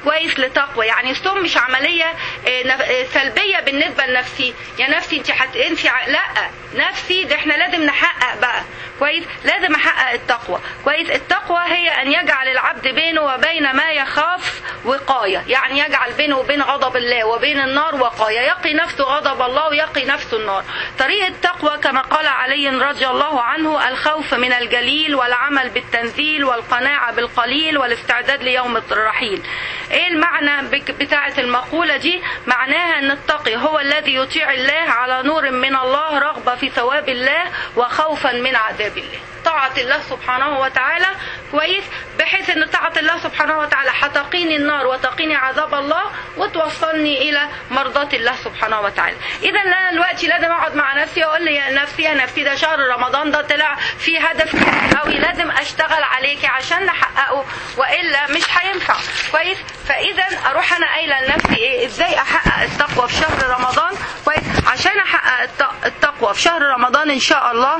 كويس لتقوى يعني الصوم مش عمليه آه، نف- آه، سلبيه بالنسبه لنفسي يا نفسي انت هت انت ع- لا نفسي ده احنا لازم نحقق بقى كويس لازم احقق التقوى كويس التقوى هي ان يجعل العبد بينه وبين ما يخاف وقايه يعني يجعل بينه وبين غضب الله وبين النار وقايه يقي نفسه غضب الله ويقي نفسه النار طريق التقوى كما قال علي رضي الله عنه الخوف من الجليل والعمل بالتنزيل والقناعه بالقليل والاستعداد ليوم الرحيل ايه المعنى بك- بتاعه المقوله دي معناها ان التقي هو الذي يطيع الله على نور من الله رغبه في ثواب الله وخوفا من عذاب الله طاعة الله سبحانه وتعالى كويس بحيث ان طاعة الله سبحانه وتعالى هتقيني النار وتقيني عذاب الله وتوصلني الى مرضاة الله سبحانه وتعالى اذا انا دلوقتي لازم اقعد مع نفسي واقول لي يا نفسي يا نفسي ده شهر رمضان ده طلع فيه هدف كبير قوي لازم اشتغل عليكي عشان نحققه والا مش هينفع كويس فاذا اروح انا قايله لنفسي ايه ازاي احقق التقوى في شهر رمضان كويس عشان احقق الت- التقوى في شهر رمضان ان شاء الله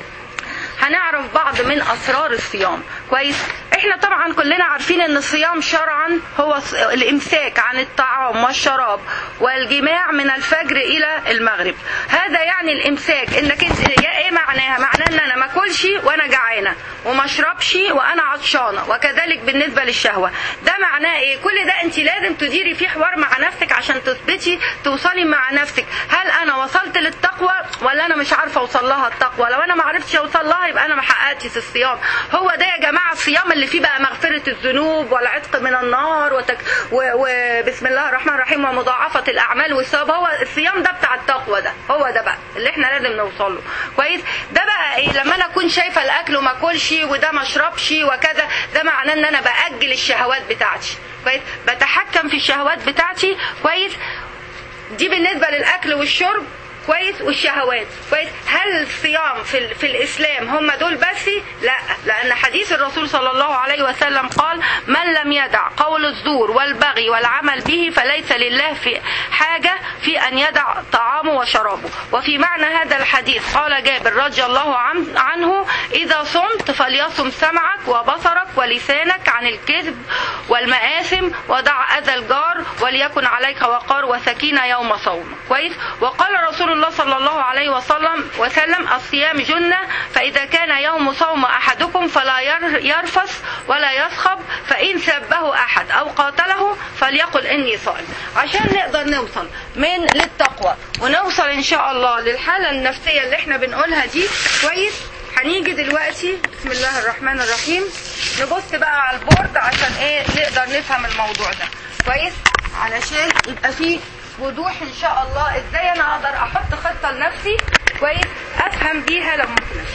هنعرف بعض من اسرار الصيام كويس احنا طبعا كلنا عارفين ان الصيام شرعا هو ص- الامساك عن الطعام والشراب والجماع من الفجر الى المغرب هذا يعني الامساك انك انت يا ايه معناها معناه ان انا ما اكلش وانا جعانه وما اشربش وانا عطشانه وكذلك بالنسبه للشهوه ده معناه ايه كل ده انت لازم تديري فيه حوار مع نفسك عشان تثبتي توصلي مع نفسك هل انا وصلت للتقوى ولا انا مش عارفه اوصل لها التقوى لو انا ما عرفتش اوصل لها يبقى انا ما حققتش الصيام هو ده يا جماعه الصيام اللي فيه بقى مغفره الذنوب والعتق من النار وتك... و... وبسم الله الرحمن الرحيم ومضاعفه الاعمال والثواب هو الصيام ده بتاع التقوى ده هو ده بقى اللي احنا لازم نوصل له كويس ده بقى ايه لما انا اكون شايفه الاكل وما اكلش وده ما اشربش وكذا ده معناه ان انا باجل الشهوات بتاعتي كويس بتحكم في الشهوات بتاعتي كويس دي بالنسبة للأكل والشرب كويس والشهوات كويس هل الصيام في, ال- في الإسلام هم دول بس لا لأن حديث الرسول صلى الله عليه وسلم قال من لم يدع قول الزور والبغي والعمل به فليس لله في حاجة في أن يدع طعامه وشرابه وفي معنى هذا الحديث قال جابر رضي الله عن- عنه إذا صمت فليصم سمعك وبصرك ولسانك عن الكذب والمآثم ودع أذى الجار وليكن عليك وقار وسكينة يوم صوم كويس وقال رسول الله صلى الله عليه وسلم وسلم الصيام جنة فإذا كان يوم صوم أحدكم فلا ير- يرفث ولا يصخب فإن سبه أحد أو قاتله فليقل إني صائم عشان نقدر نوصل من للتقوى ونوصل إن شاء الله للحالة النفسية اللي احنا بنقولها دي كويس هنيجي دلوقتي بسم الله الرحمن الرحيم نبص بقى على البورد عشان ايه نقدر نفهم الموضوع ده كويس علشان يبقى فيه وضوح ان شاء الله ازاي انا اقدر احط خطه لنفسي كويس افهم بيها لما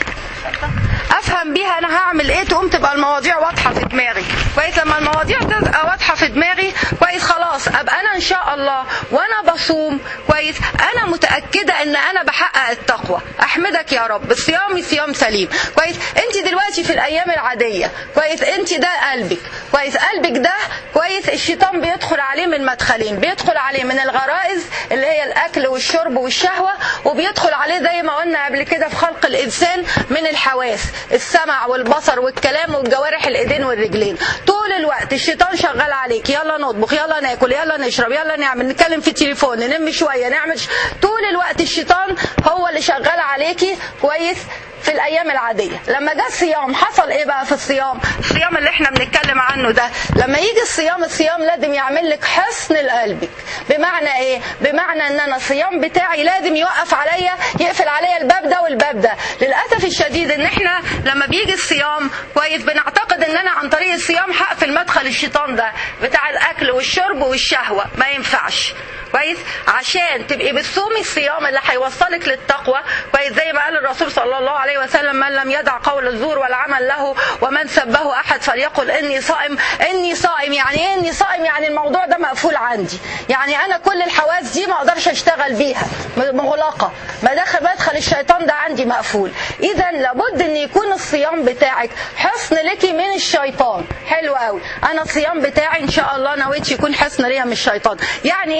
افهم بيها انا هعمل ايه تقوم تبقى المواضيع واضحه في دماغي كويس لما المواضيع تبقى واضحه في دماغي كويس خلاص ابقى انا ان شاء الله وانا بصوم كويس انا متاكده ان انا بحقق التقوى احمدك يا رب صيامي صيام سليم كويس انت دلوقتي في الايام العاديه كويس انت ده قلبك كويس قلبك ده كويس الشيطان بيدخل عليه من مدخلين بيدخل عليه من الغرائز اللي هي الاكل والشرب والشهوه وبيدخل عليه زي ما قلنا قبل كده في خلق الانسان من الحواس السمع والبصر والكلام والجوارح الايدين والرجلين طول الوقت الشيطان شغال عليك يلا نطبخ يلا ناكل يلا نشرب يلا نعمل نتكلم في التليفون ننم شويه نعمل ش... طول الوقت الشيطان هو اللي شغال عليكي كويس في الايام العاديه لما جه الصيام حصل ايه بقى في الصيام الصيام اللي احنا بنتكلم عنه ده لما يجي الصيام الصيام لازم يعمل لك حصن لقلبك بمعنى ايه بمعنى ان انا الصيام بتاعي لازم يوقف عليا يقفل عليا الباب ده والباب ده للاسف الشديد ان احنا لما بيجي الصيام كويس بنعتقد ان انا عن طريق الصيام هقفل مدخل الشيطان ده بتاع الاكل والشرب والشهوه ما ينفعش كويس عشان تبقي بتصومي الصيام اللي هيوصلك للتقوى كويس زي ما قال الرسول صلى الله عليه وسلم من لم يدع قول الزور والعمل له ومن سبه احد فليقل اني صائم اني صائم يعني ايه اني صائم يعني الموضوع ده مقفول عندي يعني انا كل الحواس دي ما اقدرش اشتغل بيها مغلقه مدخل مدخل الشيطان ده عندي مقفول اذا لابد ان يكون الصيام بتاعك حصن لك من الشيطان حلو قوي انا الصيام بتاعي ان شاء الله نويت يكون حصن ليا من الشيطان يعني ايه حصن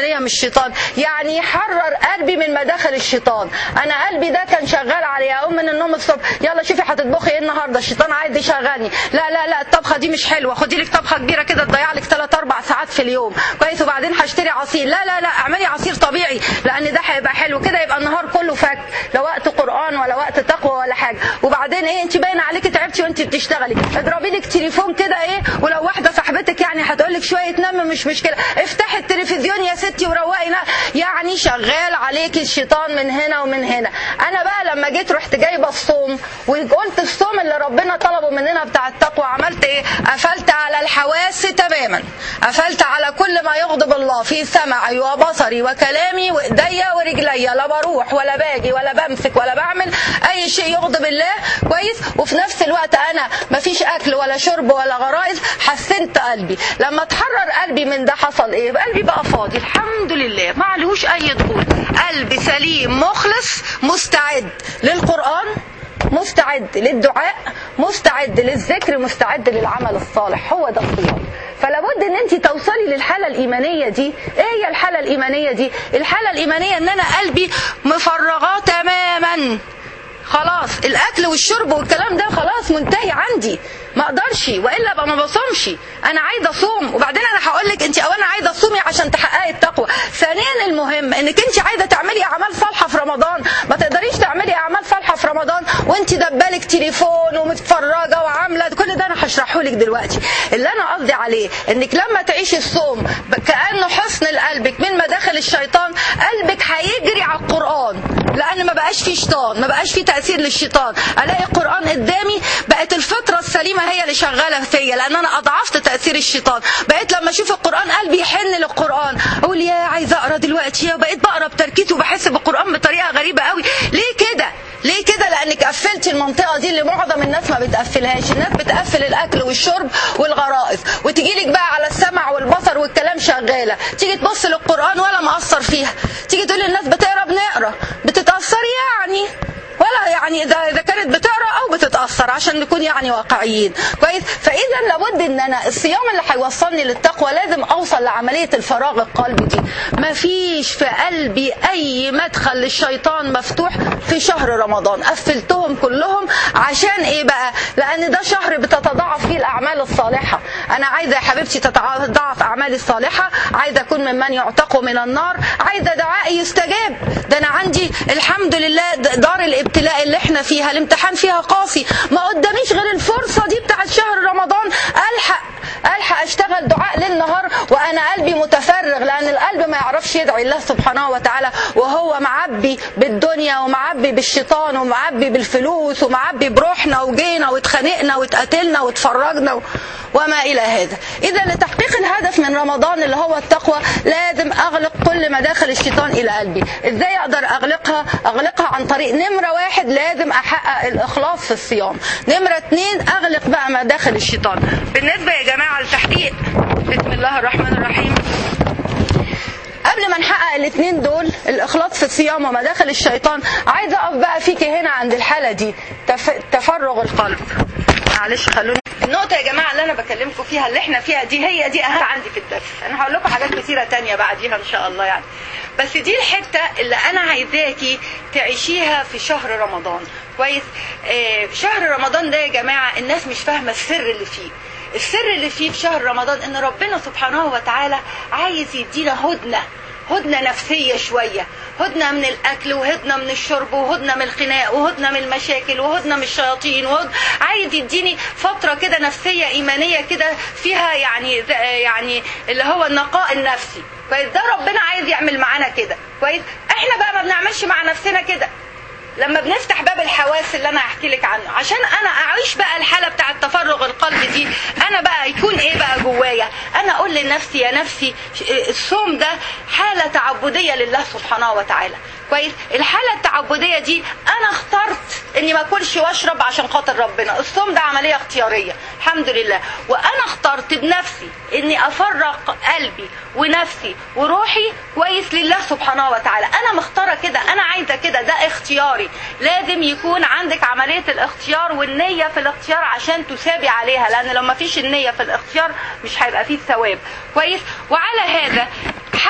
الايمانيه من الشيطان يعني يحرر قلبي من مداخل الشيطان انا قلبي ده كان شغال عليه اقوم من النوم الصبح يلا شوفي هتطبخي ايه النهارده الشيطان عايز يشغلني لا لا لا الطبخه دي مش حلوه خدي لك طبخه كبيره كده تضيع لك 3 4 ساعات في اليوم كويس وبعدين هشتري عصير لا لا لا اعملي عصير طبيعي لان ده هيبقى حلو كده يبقى النهار كله فك لا وقت قران ولا وقت تقوى ولا حاجه وبعدين ايه انت باين عليكي تعبتي وانت بتشتغلي اضربي لك تليفون كده ايه ولو واحده صاحبتك يعني هتقول لك شويه نام مش مشكله افتحي التلفزيون يا ستي وروقي نا- يعني شغال عليكي الشيطان من هنا ومن هنا انا بقى لما جيت رحت جايبه الصوم وقلت الصوم اللي ربنا طلبه مننا بتاع التقوى عملت ايه قفلت على الحواس تماما قفلت على كل ما يغضب الله في سمعي وبصري وكلامي وايديا ورجليا لا بروح ولا باجي ولا بمسك ولا بعمل اي شيء يغضب الله كويس وفي نفس الوقت انا مفيش اكل ولا شرب ولا غرائز حسنت قلبي لما اتحرر قلبي من ده حصل ايه قلبي بقى فاضي الحمد لله ما عليهوش اي ضغوط قلبي سليم مخلص مستعد للقران مستعد للدعاء مستعد للذكر مستعد للعمل الصالح هو ده الصيام فلا بد ان انت توصلي للحاله الايمانيه دي ايه هي الحاله الايمانيه دي الحاله الايمانيه ان انا قلبي مفرغاه تماما خلاص الاكل والشرب والكلام ده خلاص منتهي عندي ما اقدرش والا ابقى ما بصومش انا عايزه اصوم وبعدين انا هقول لك انت اولا عايزه تصومي عشان تحققي التقوى ثانيا المهم انك انت عايزه تعملي اعمال صالحه في رمضان ما تقدريش تعملي اعمال صالحه في رمضان وانت دبالك تليفون ومتفرجه وعامله كل ده انا هشرحه لك دلوقتي اللي انا قصدي عليه انك لما تعيشي الصوم كانه حصن لقلبك من مداخل الشيطان قلبك هيجري على القران لان ما بقاش فيه شيطان ما بقاش فيه تاثير للشيطان الاقي القران قدامي بقت الفطره السليمه هي اللي شغاله فيا لان انا اضعفت تاثير الشيطان بقيت لما اشوف القران قلبي يحن للقران اقول يا عايزه اقرا دلوقتي يا بقيت بقرا بتركيز وبحس بالقران بطريقه غريبه قوي ليه كده ليه كده لانك قفلتي المنطقه دي اللي معظم الناس ما بتقفلهاش الناس بتقفل الاكل والشرب والغرائز وتجي لك بقى على السمع والبصر والكلام شغاله تيجي تبص للقران ولا مأثر فيها تيجي تقول الناس بتقرا بنقرا بتتاثر يعني ولا يعني اذا اذا كانت بتقرا او بتتاثر عشان نكون يعني واقعيين كويس فاذا لابد ان انا الصيام اللي هيوصلني للتقوى لازم اوصل لعمليه الفراغ القلبي دي ما فيش في قلبي اي مدخل للشيطان مفتوح في شهر رمضان قفلتهم كلهم عشان ايه بقى لان ده شهر بتتضاعف فيه الاعمال الصالحه انا عايزه يا حبيبتي تتضاعف اعمالي الصالحه عايزه اكون ممن يعتقوا من النار عايزه دعائي يستجاب ده انا عندي الحمد لله دار الابتلاء اللي احنا فيها الامتحان فيها قاسي ما قداميش غير الفرصه دي بتاعت شهر رمضان الحق الحق اشتغل دعاء ليل نهار وانا قلبي متفرغ لان القلب ما يعرفش يدعي الله سبحانه وتعالى وهو معبي بالدنيا ومعبي بالشيطان ومعبي بالفلوس ومعبي بروحنا وجينا واتخانقنا واتقتلنا واتفرجنا و... وما الى هذا اذا لتحقيق الهدف من رمضان اللي هو التقوى لازم اغلق كل مداخل الشيطان الى قلبي ازاي اقدر اغلقها اغلقها عن طريق نمره واحد لازم احقق الاخلاص في الصيام نمره اتنين اغلق بقى مداخل الشيطان بالنسبه يا جماعه لتحقيق بسم الله الرحمن الرحيم قبل ما نحقق الاثنين دول الاخلاص في الصيام ومداخل الشيطان عايزه اقف بقى فيكي هنا عند الحاله دي تف... تفرغ القلب معلش خلوني النقطة يا جماعة اللي أنا بكلمكم فيها اللي إحنا فيها دي هي دي أهم عندي في الدرس، أنا هقول لكم حاجات كتيرة تانية بعديها إن شاء الله يعني. بس دي الحتة اللي أنا عايزاكي تعيشيها في شهر رمضان، كويس؟ آه شهر رمضان ده يا جماعة الناس مش فاهمة السر اللي فيه. السر اللي فيه في شهر رمضان إن ربنا سبحانه وتعالى عايز يدينا هدنة هدنة نفسية شوية هدنة من الأكل وهدنة من الشرب وهدنة من الخناق وهدنة من المشاكل وهدنة من الشياطين وهد... عايز يديني فترة كده نفسية إيمانية كده فيها يعني يعني اللي هو النقاء النفسي كويس ده ربنا عايز يعمل معانا كده كويس احنا بقى ما بنعملش مع نفسنا كده لما بنفتح باب الحواس اللي انا هحكي لك عنه عشان انا اعيش بقى الحاله بتاعه تفرغ القلب دي انا بقى يكون ايه بقى جوايا انا اقول لنفسي يا نفسي الصوم ده حاله تعبديه لله سبحانه وتعالى كويس الحاله التعبديه دي انا اخترت اني ما اكلش واشرب عشان خاطر ربنا الصوم ده عمليه اختياريه الحمد لله وانا اخترت بنفسي اني افرغ قلبي ونفسي وروحي كويس لله سبحانه وتعالى انا مختاره كده انا عايزه كده ده اختياري لازم يكون عندك عمليه الاختيار والنيه في الاختيار عشان تثابي عليها لان لو ما فيش النيه في الاختيار مش هيبقى فيه الثواب كويس وعلى هذا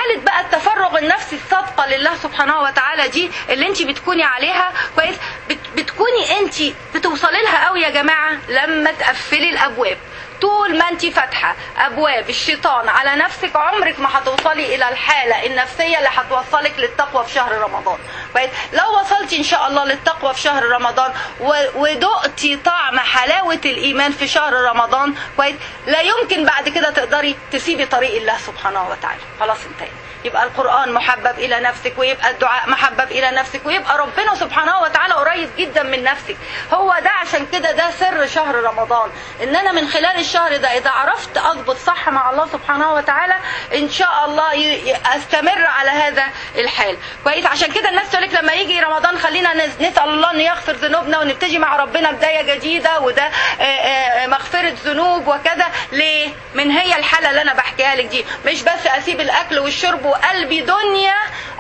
حاله بقى التفرغ النفسي الصادقه لله سبحانه وتعالى دي اللي انت بتكوني عليها كويس بت بتكوني انت بتوصلي لها قوي يا جماعه لما تقفلي الابواب طول ما انت فاتحه ابواب الشيطان على نفسك عمرك ما هتوصلي الى الحاله النفسيه اللي هتوصلك للتقوى في شهر رمضان كويس لو وصلتي ان شاء الله للتقوى في شهر رمضان و- ودقتي طعم حلاوه الايمان في شهر رمضان كويس لا يمكن بعد كده تقدري تسيبي طريق الله سبحانه وتعالى خلاص انتهينا يبقى القرآن محبب إلى نفسك ويبقى الدعاء محبب إلى نفسك ويبقى ربنا سبحانه وتعالى قريب جدا من نفسك هو ده عشان كده ده سر شهر رمضان إن أنا من خلال الشهر ده إذا عرفت أضبط صح مع الله سبحانه وتعالى إن شاء الله ي- ي- أستمر على هذا الحال كويس عشان كده الناس تقول لك لما يجي رمضان خلينا نز- نسأل الله أن يغفر ذنوبنا ونبتدي مع ربنا بداية جديدة وده آه، آه، مغفرة ذنوب وكذا ليه؟ من هي الحالة اللي أنا بحكيها لك دي مش بس أسيب الأكل والشرب وقلبي دنيا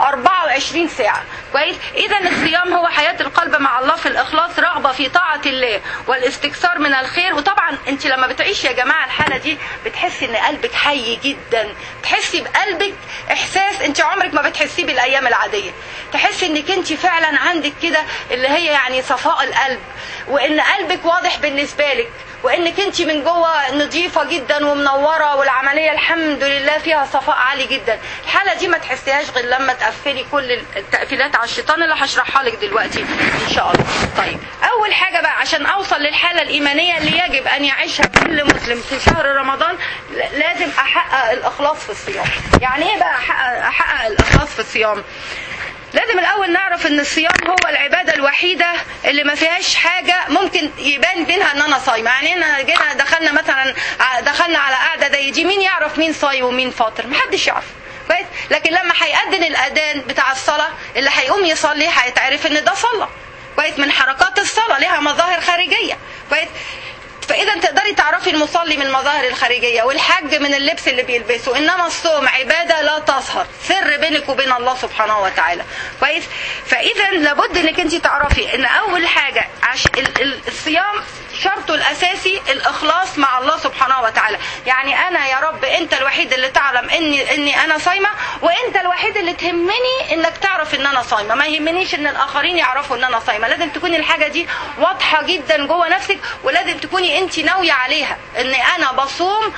24 ساعة كويس إذا الصيام هو حياة القلب مع الله في الإخلاص رغبة في طاعة الله والاستكثار من الخير وطبعا أنت لما بتعيشي يا جماعة الحالة دي بتحسي إن قلبك حي جدا تحسي بقلبك إحساس أنت عمرك ما بتحسيه بالأيام العادية تحسي إنك أنت فعلا عندك كده اللي هي يعني صفاء القلب وإن قلبك واضح بالنسبة لك وانك انت من جوه نظيفه جدا ومنوره والعمليه الحمد لله فيها صفاء عالي جدا الحاله دي ما تحسيهاش غير لما تقفلي كل التقفيلات على الشيطان اللي هشرحها لك دلوقتي ان شاء الله طيب اول حاجه بقى عشان اوصل للحاله الايمانيه اللي يجب ان يعيشها كل مسلم في شهر رمضان ل- لازم احقق الاخلاص في الصيام يعني ايه بقى احقق, أحقق الاخلاص في الصيام لازم الاول نعرف ان الصيام هو العباده الوحيده اللي ما فيهاش حاجه ممكن يبان منها ان انا صايمه يعني انا جينا دخلنا مثلا ع- دخلنا على قعده زي دي مين يعرف مين صايم ومين فاطر محدش يعرف كويس لكن لما هيأذن الاذان بتاع الصلاه اللي هيقوم يصلي هيتعرف ان ده صلاه كويس من حركات الصلاه ليها مظاهر خارجيه كويس فاذا تقدري تعرفي المصلي من المظاهر الخارجيه والحج من اللبس اللي بيلبسه انما الصوم عباده لا تظهر سر بينك وبين الله سبحانه وتعالى كويس فاذا لابد انك انت تعرفي ان اول حاجه عش... ال- ال- الصيام شرطه الاساسي الاخلاص مع الله سبحانه وتعالى يعني انا يا رب انت الوحيد اللي تعلم اني اني انا صايمه وانت الوحيد اللي تهمني انك تعرف ان انا صايمه ما يهمنيش ان الاخرين يعرفوا ان انا صايمه لازم تكون الحاجه دي واضحه جدا جوه نفسك ولازم تكوني انت ناويه عليها ان انا بصوم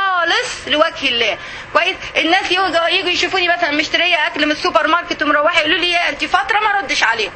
خالص لوجه الله كويس الناس يجوا يجوا يشوفوني مثلا مشتريه اكل من السوبر ماركت ومروحه يقولوا لي يا انت فتره ما ردش عليهم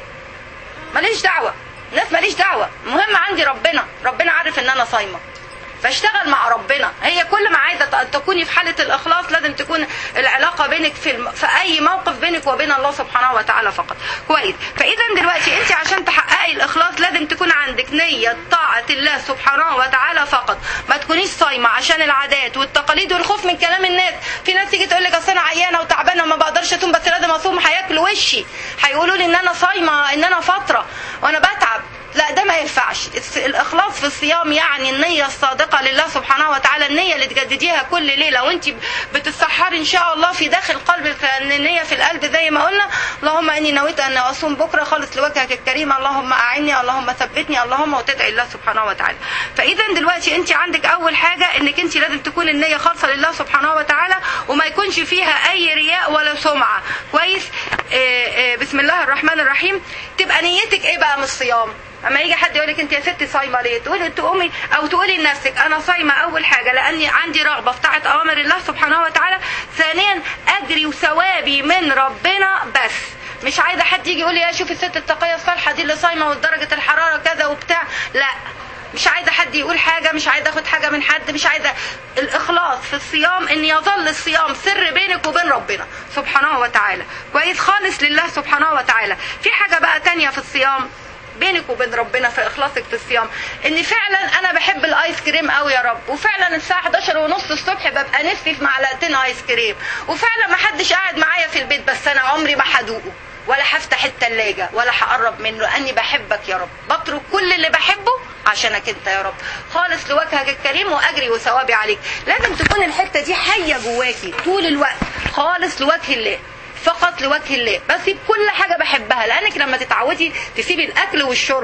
ماليش دعوه ناس ماليش دعوه المهم عندي ربنا ربنا عارف ان انا صايمه فاشتغل مع ربنا هي كل ما عايزه ت- تكوني في حاله الاخلاص لازم تكون العلاقه بينك في الم... في اي موقف بينك وبين الله سبحانه وتعالى فقط كويس فاذا دلوقتي انت عشان تحققي الاخلاص لازم تكون عندك نيه طاعه الله سبحانه وتعالى فقط ما تكونيش صايمه عشان العادات والتقاليد والخوف من كلام الناس في ناس تيجي تقول لك اصل انا عيانه وتعبانه وما بقدرش اصوم بس لازم اصوم هياكلوا وشي هيقولوا لي ان انا صايمه ان انا فتره وانا بتعب لا ده ما ينفعش الس- الاخلاص في الصيام يعني النيه الصادقه لله سبحانه وتعالى النيه اللي تجدديها كل ليله وانت بتتسحري ان شاء الله في داخل قلبك لأن النيه في القلب زي ما قلنا اللهم اني نويت ان اصوم بكره خالص لوجهك الكريم اللهم اعني اللهم ثبتني اللهم وتدعي الله سبحانه وتعالى فاذا دلوقتي انت عندك اول حاجه انك انت لازم تكون النيه خالصه لله سبحانه وتعالى وما يكونش فيها اي رياء ولا سمعه كويس آه، آه، بسم الله الرحمن الرحيم تبقى نيتك ايه بقى من الصيام اما يجي حد يقول لك انت يا ستي صايمه ليه تقولي تقومي او تقولي لنفسك انا صايمه اول حاجه لاني عندي رغبه في طاعه اوامر الله سبحانه وتعالى ثانيا اجري وثوابي من ربنا بس مش عايزه حد يجي يقول لي يا شوفي الست التقيه الصالحه دي اللي صايمه ودرجه الحراره كذا وبتاع لا مش عايزه حد يقول حاجه مش عايزه اخد حاجه من حد مش عايزه الاخلاص في الصيام ان يظل الصيام سر بينك وبين ربنا سبحانه وتعالى كويس خالص لله سبحانه وتعالى في حاجه بقى تانية في الصيام بينك وبين ربنا في اخلاصك في الصيام ان فعلا انا بحب الايس كريم قوي يا رب وفعلا الساعه 11 ونص الصبح ببقى نفسي في معلقتين ايس كريم وفعلا ما حدش قاعد معايا في البيت بس انا عمري ما هدوقه ولا هفتح التلاجة ولا هقرب منه لاني بحبك يا رب بترك كل اللي بحبه عشانك انت يا رب خالص لوجهك الكريم واجري وثوابي عليك لازم تكون الحته دي حيه جواكي طول الوقت خالص لوجه الله فقط لوجه الله بسيب كل حاجه بحبها لانك لما تتعودي تسيبي الاكل والشرب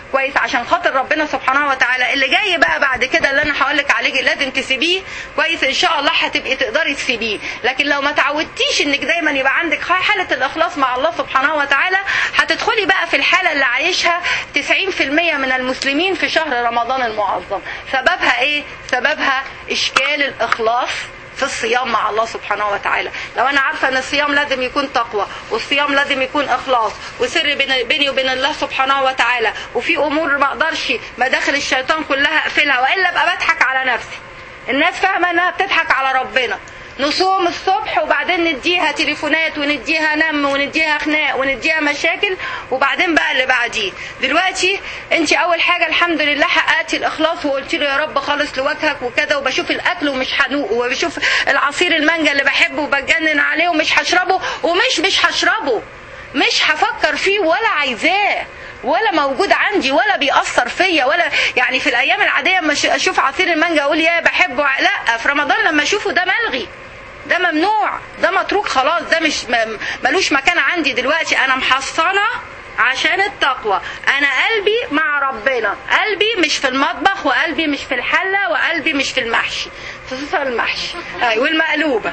كويس عشان خاطر ربنا سبحانه وتعالى اللي جاي بقى بعد كده اللي انا هقول لك عليه لازم تسيبيه كويس ان شاء الله هتبقي تقدري تسيبيه لكن لو ما تعودتيش انك دايما يبقى عندك حاله الاخلاص مع الله سبحانه وتعالى هتدخلي بقى في الحاله اللي عايشها 90% من المسلمين في شهر رمضان المعظم سببها ايه سببها اشكال الاخلاص في الصيام مع الله سبحانه وتعالى لو انا عارفه ان الصيام لازم يكون تقوى والصيام لازم يكون اخلاص وسر بين- بيني وبين الله سبحانه وتعالى وفي امور ما اقدرش مداخل الشيطان كلها اقفلها والا ابقى بضحك على نفسي الناس فاهمه انها بتضحك على ربنا نصوم الصبح وبعدين نديها تليفونات ونديها نم ونديها خناق ونديها مشاكل وبعدين بقى اللي بعديه دلوقتي انت اول حاجه الحمد لله حققتي الاخلاص وقلت له يا رب خالص لوجهك وكذا وبشوف الاكل ومش هنوق وبشوف العصير المانجا اللي بحبه وبتجنن عليه ومش هشربه ومش مش هشربه مش هفكر فيه ولا عايزاه ولا موجود عندي ولا بيأثر فيا ولا يعني في الايام العاديه اما اشوف عصير المانجا اقول يا بحبه لا في رمضان لما اشوفه ده ملغي ده ممنوع ده متروك خلاص ده مش م- ملوش مكان عندي دلوقتي انا محصنه عشان التقوى انا قلبي مع ربنا قلبي مش في المطبخ وقلبي مش في الحله وقلبي مش في المحشي خصوصا المحشي ايوه والمقلوبه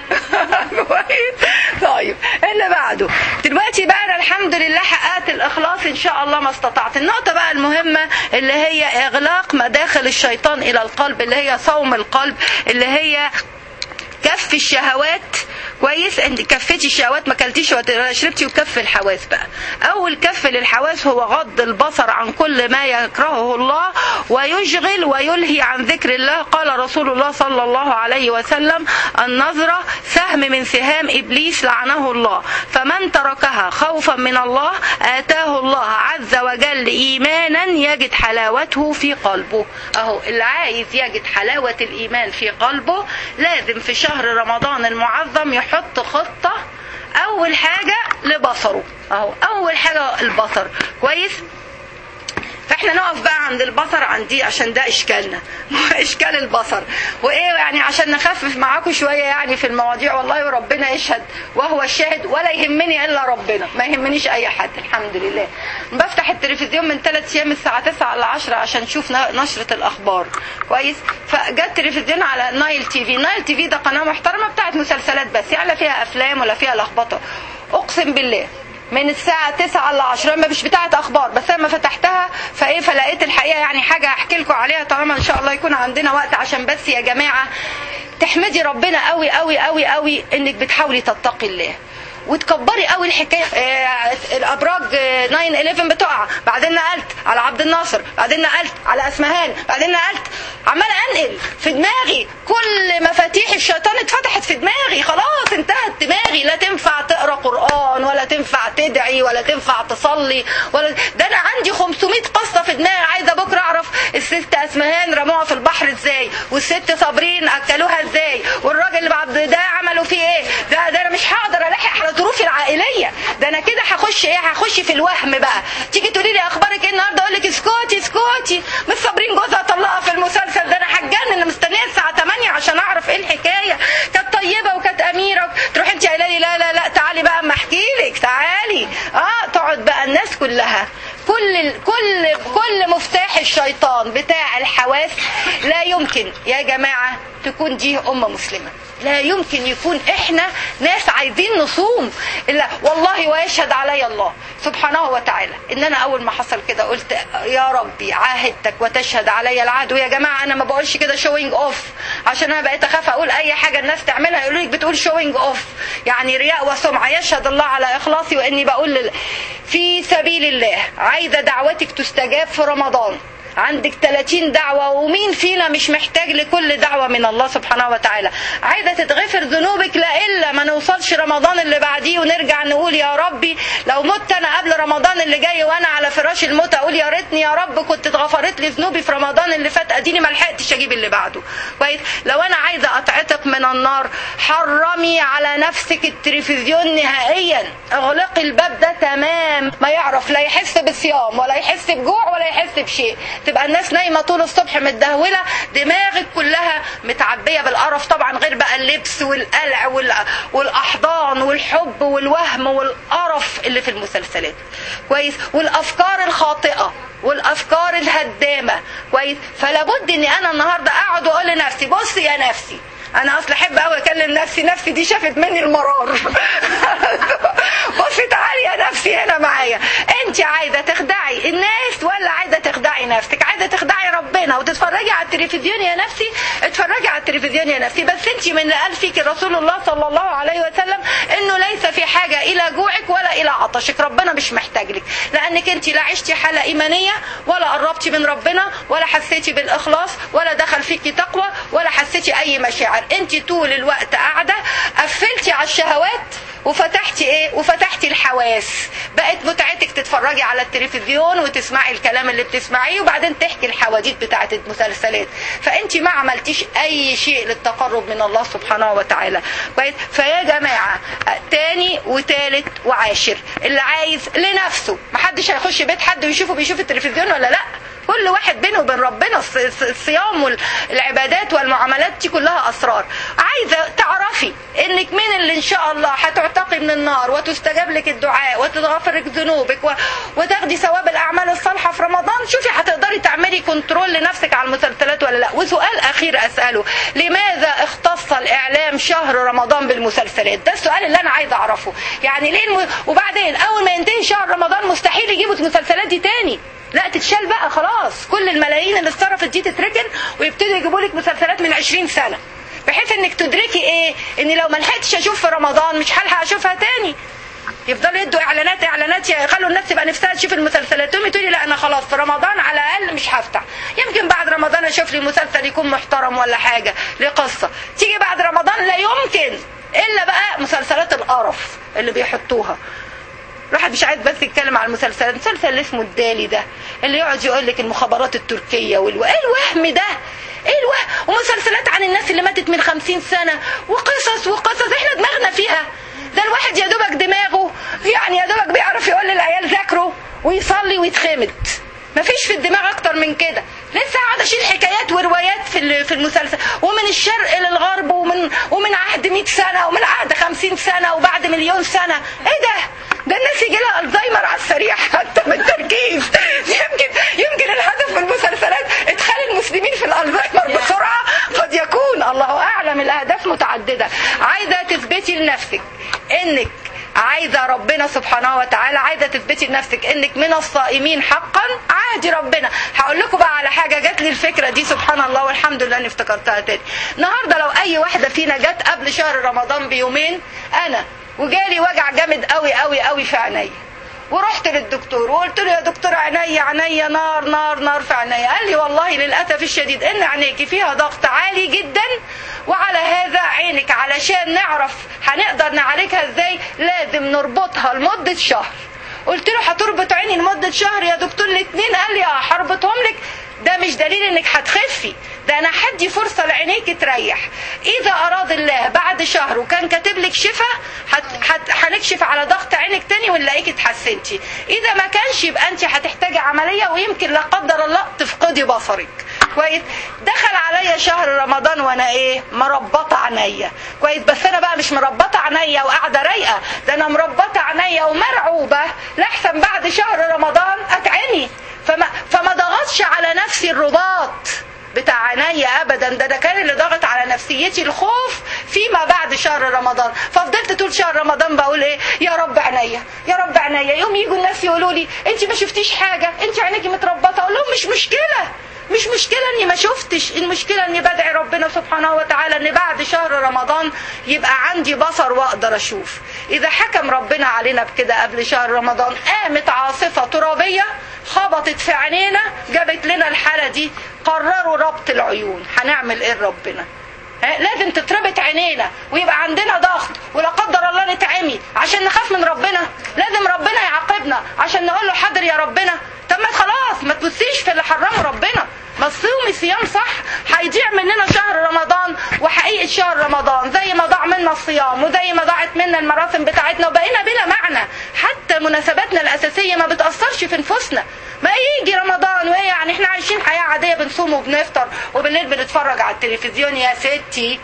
كويس طيب اللي بعده دلوقتي بقى انا الحمد لله حققت الاخلاص ان شاء الله ما استطعت النقطه بقى المهمه اللي هي اغلاق مداخل الشيطان الى القلب اللي هي صوم القلب اللي هي كف الشهوات كويس انت كفتي الشهوات ما كلتيش ولا شربتي وكف الحواس بقى اول كف للحواس هو غض البصر عن كل ما يكرهه الله ويشغل ويلهي عن ذكر الله قال رسول الله صلى الله عليه وسلم النظرة سهم من سهام ابليس لعنه الله فمن تركها خوفا من الله اتاه الله عز وجل ايمانا يجد حلاوته في قلبه اهو اللي عايز يجد حلاوة الايمان في قلبه لازم في شهر رمضان المعظم يحط خطة اول حاجة لبصره اهو اول حاجة البصر كويس فاحنا نقف بقى عند البصر عندي عشان ده اشكالنا اشكال البصر وايه يعني عشان نخفف معاكم شويه يعني في المواضيع والله وربنا يشهد وهو الشاهد ولا يهمني الا ربنا ما يهمنيش اي حد الحمد لله بفتح التلفزيون من ثلاث ايام الساعه 9 ل 10 عشان اشوف نشره الاخبار كويس فجت التلفزيون على نايل تي في نايل تي في ده قناه محترمه بتاعت مسلسلات بس يعني لا فيها افلام ولا فيها لخبطه اقسم بالله من الساعة 9 ل 10 ما مش بتاعة أخبار بس لما فتحتها فإيه فلقيت الحقيقة يعني حاجة أحكي لكم عليها طالما إن شاء الله يكون عندنا وقت عشان بس يا جماعة تحمدي ربنا قوي قوي قوي قوي إنك بتحاولي تتقي الله وتكبري قوي الحكايه آه الابراج 9 11 بتقع بعدين نقلت على عبد الناصر بعدين نقلت على اسمهان بعدين نقلت عماله انقل في دماغي كل مفاتيح الشيطان اتفتحت في دماغي خلاص انتهت دماغي لا تنفع تقرا قران ولا تنفع تدعي ولا تنفع تصلي ولا ده انا عندي 500 قصه في دماغي عايزه بكره اعرف الست اسمهان رموها في البحر ازاي والست صابرين اكلوها ازاي والراجل اللي بعد ده عملوا فيه ايه ده ده انا مش هقدر الحق على ظروفي العائليه ده انا كده هخش ايه هخش في الوهم بقى تيجي تقولي لي اخبارك ايه النهارده اقول لك اسكتي اسكتي مش صابرين جوزها طلقها في المسلسل ده انا هتجنن انا مستنيه الساعه 8 عشان اعرف ايه الحكايه كانت طيبه وكانت اميره تروح انت قايله لي لا لا لا تعالي بقى اما احكي لك تعالي اه تقعد بقى الناس كلها كل كل كل مفتاح الشيطان بتاع الحواس لا يمكن يا جماعه تكون دي امه مسلمه لا يمكن يكون احنا ناس عايزين نصوم الا والله ويشهد علي الله سبحانه وتعالى ان انا اول ما حصل كده قلت يا ربي عاهدتك وتشهد علي العهد ويا جماعه انا ما بقولش كده شوينج اوف عشان انا بقيت اخاف اقول اي حاجه الناس تعملها يقولوا لك بتقول شوينج اوف يعني رياء وسمعه يشهد الله على اخلاصي واني بقول لل... في سبيل الله عايزه دعوتك تستجاب في رمضان عندك 30 دعوة ومين فينا مش محتاج لكل دعوة من الله سبحانه وتعالى عايزة تتغفر ذنوبك لا إلا ما نوصلش رمضان اللي بعديه ونرجع نقول يا ربي لو مت أنا قبل رمضان اللي جاي وأنا على فراش الموت أقول يا ريتني يا رب كنت اتغفرت لي ذنوبي في رمضان اللي فات أديني ما لحقتش أجيب اللي بعده كويس لو أنا عايزة أتعتق من النار حرمي على نفسك التلفزيون نهائيا اغلقي الباب ده تمام ما يعرف لا يحس بالصيام ولا يحس بجوع ولا يحس بشيء تبقى الناس نايمه طول الصبح متدهوله دماغك كلها متعبيه بالقرف طبعا غير بقى اللبس والقلع وال- والاحضان والحب والوهم والقرف اللي في المسلسلات كويس والافكار الخاطئه والافكار الهدامه كويس فلا بد اني انا النهارده اقعد واقول لنفسي بصي يا نفسي انا اصل احب قوي اكلم نفسي نفسي دي شافت مني المرار بصي تعالي يا نفسي هنا معايا انت عايزه تخدعي الناس ولا عايزه تخدعي نفسك عايزه تخدعي ربنا وتتفرجي على التلفزيون يا نفسي اتفرجي على التلفزيون يا نفسي بس انت من اللي قال فيك رسول الله صلى الله عليه وسلم انه ليس في حاجه الى جوعك ولا الى عطشك ربنا مش محتاج لك لانك انت لا عشتي حاله ايمانيه ولا قربتي من ربنا ولا حسيتي بالاخلاص ولا دخل فيكي تقوى ولا حسيتي اي مشاعر انت طول الوقت قاعده قفلتي على الشهوات وفتحتي ايه وفتحتي الحواس بقت متعتك تتفرجي على التلفزيون وتسمعي الكلام اللي بتسمعيه وبعدين تحكي الحواديت بتاعت المسلسلات فانت ما عملتيش اي شيء للتقرب من الله سبحانه وتعالى كويس فيا جماعه تاني وتالت وعاشر اللي عايز لنفسه محدش هيخش بيت حد ويشوفه بيشوف التلفزيون ولا لا كل واحد بينه وبين ربنا الص- الص- الصيام والعبادات والمعاملات دي كلها اسرار عايزه تعرفي انك من اللي ان شاء الله هتعتقي من النار وتستجاب لك الدعاء وتتغفر لك ذنوبك و... وتاخدي ثواب الاعمال الصالحه في رمضان شوفي هتقدري تعملي كنترول لنفسك على المسلسلات ولا لا وسؤال اخير اساله لماذا اختص الاعلام شهر رمضان بالمسلسلات ده السؤال اللي انا عايزه اعرفه يعني ليه الم... وبعدين اول ما ينتهي شهر رمضان مستحيل يجيبوا المسلسلات دي تاني لا تتشال بقى خلاص كل الملايين اللي اتصرفت دي تتركن ويبتدوا يجيبوا لك مسلسلات من 20 سنه بحيث انك تدركي ايه ان لو ما لحقتش اشوف في رمضان مش هلحق اشوفها تاني يفضلوا يدوا اعلانات اعلانات يخلوا الناس تبقى نفسها تشوف المسلسلات تقومي تقولي لا انا خلاص في رمضان على الاقل مش هفتح يمكن بعد رمضان اشوف لي مسلسل يكون محترم ولا حاجه ليه قصه تيجي بعد رمضان لا يمكن الا بقى مسلسلات القرف اللي بيحطوها الواحد مش عايز بس يتكلم على المسلسلات المسلسل اللي اسمه الدالي ده اللي يقعد يقول لك المخابرات التركيه والو... ايه الوهم ده ايه الوهم ومسلسلات عن الناس اللي ماتت من خمسين سنه وقصص وقصص احنا دماغنا فيها ده الواحد يا دوبك دماغه يعني يا دوبك بيعرف يقول للعيال ذاكروا ويصلي ويتخمد مفيش في الدماغ اكتر من كده لسه قاعد اشيل حكايات وروايات في ال- في المسلسل ومن الشرق للغرب ومن ومن عهد 100 سنه ومن عهد 50 سنه وبعد مليون سنه ايه ده ده الناس يجي لها الزهايمر على السريع حتى من التركيز يمكن يمكن الهدف من المسلسلات ادخال المسلمين في الالزهايمر بسرعه قد يكون الله اعلم الاهداف متعدده عايزه تثبتي لنفسك انك عايزه ربنا سبحانه وتعالى عايزه تثبتي لنفسك انك من الصائمين حقا عادي ربنا هقول لكم بقى على حاجه جات لي الفكره دي سبحان الله والحمد لله اني افتكرتها تاني النهارده لو اي واحده فينا جت قبل شهر رمضان بيومين انا وجالي وجع جامد قوي قوي قوي في عينيا ورحت للدكتور وقلت له يا دكتور عينيا عينيا نار نار نار في عينيا قال لي والله للاسف الشديد ان عينيكي فيها ضغط عالي جدا وعلى هذا عينك علشان نعرف هنقدر نعالجها ازاي لازم نربطها لمده شهر قلت له هتربط عيني لمده شهر يا دكتور الاثنين قال لي اه هربطهم لك ده مش دليل انك هتخفي ده انا هدي فرصه لعينيك تريح اذا اراد الله بعد شهر وكان كاتب لك شفاء هت- هت- هنكشف على ضغط عينك تاني ونلاقيك اتحسنتي اذا ما كانش يبقى انت هتحتاجي عمليه ويمكن لا قدر الله تفقدي بصرك كويس دخل عليا شهر رمضان وانا ايه مربطه عينيا كويس بس انا بقى مش مربطه عينيا وقاعده رايقه ده انا مربطه عينيا ومرعوبه لاحسن بعد شهر رمضان اتعمي فما فما ضغطش على نفسي الرباط بتاع عينيا ابدا ده ده كان اللي ضغط على نفسيتي الخوف فيما بعد شهر رمضان ففضلت طول شهر رمضان بقول ايه يا رب عينيا يا رب عينيا يوم يجوا الناس يقولوا لي انت ما شفتيش حاجه انت عينيكي متربطه اقول لهم مش مشكله مش مشكلة اني ما شفتش المشكلة اني بدعي ربنا سبحانه وتعالى ان بعد شهر رمضان يبقى عندي بصر واقدر اشوف اذا حكم ربنا علينا بكده قبل شهر رمضان قامت عاصفة ترابية خبطت في عينينا جابت لنا الحالة دي قرروا ربط العيون هنعمل ايه ربنا ها، لازم تتربط عينينا ويبقى عندنا ضغط ولا قدر الله نتعمي عشان نخاف من ربنا لازم ربنا يعاقبنا عشان نقول له حاضر يا ربنا طب ما خلاص ما تبصيش في اللي حرمه ربنا ما تصومي صيام صح هيضيع مننا شهر رمضان وحقيقة شهر رمضان زي ما ضاع منا الصيام وزي ما ضاعت منا المراسم بتاعتنا وبقينا بلا معنى حتى مناسباتنا الأساسية ما بتأثرش في نفوسنا ما يجي رمضان وايه يعني احنا عايشين حياه عاديه بنصوم وبنفطر وبالليل بنتفرج على التلفزيون يا ستي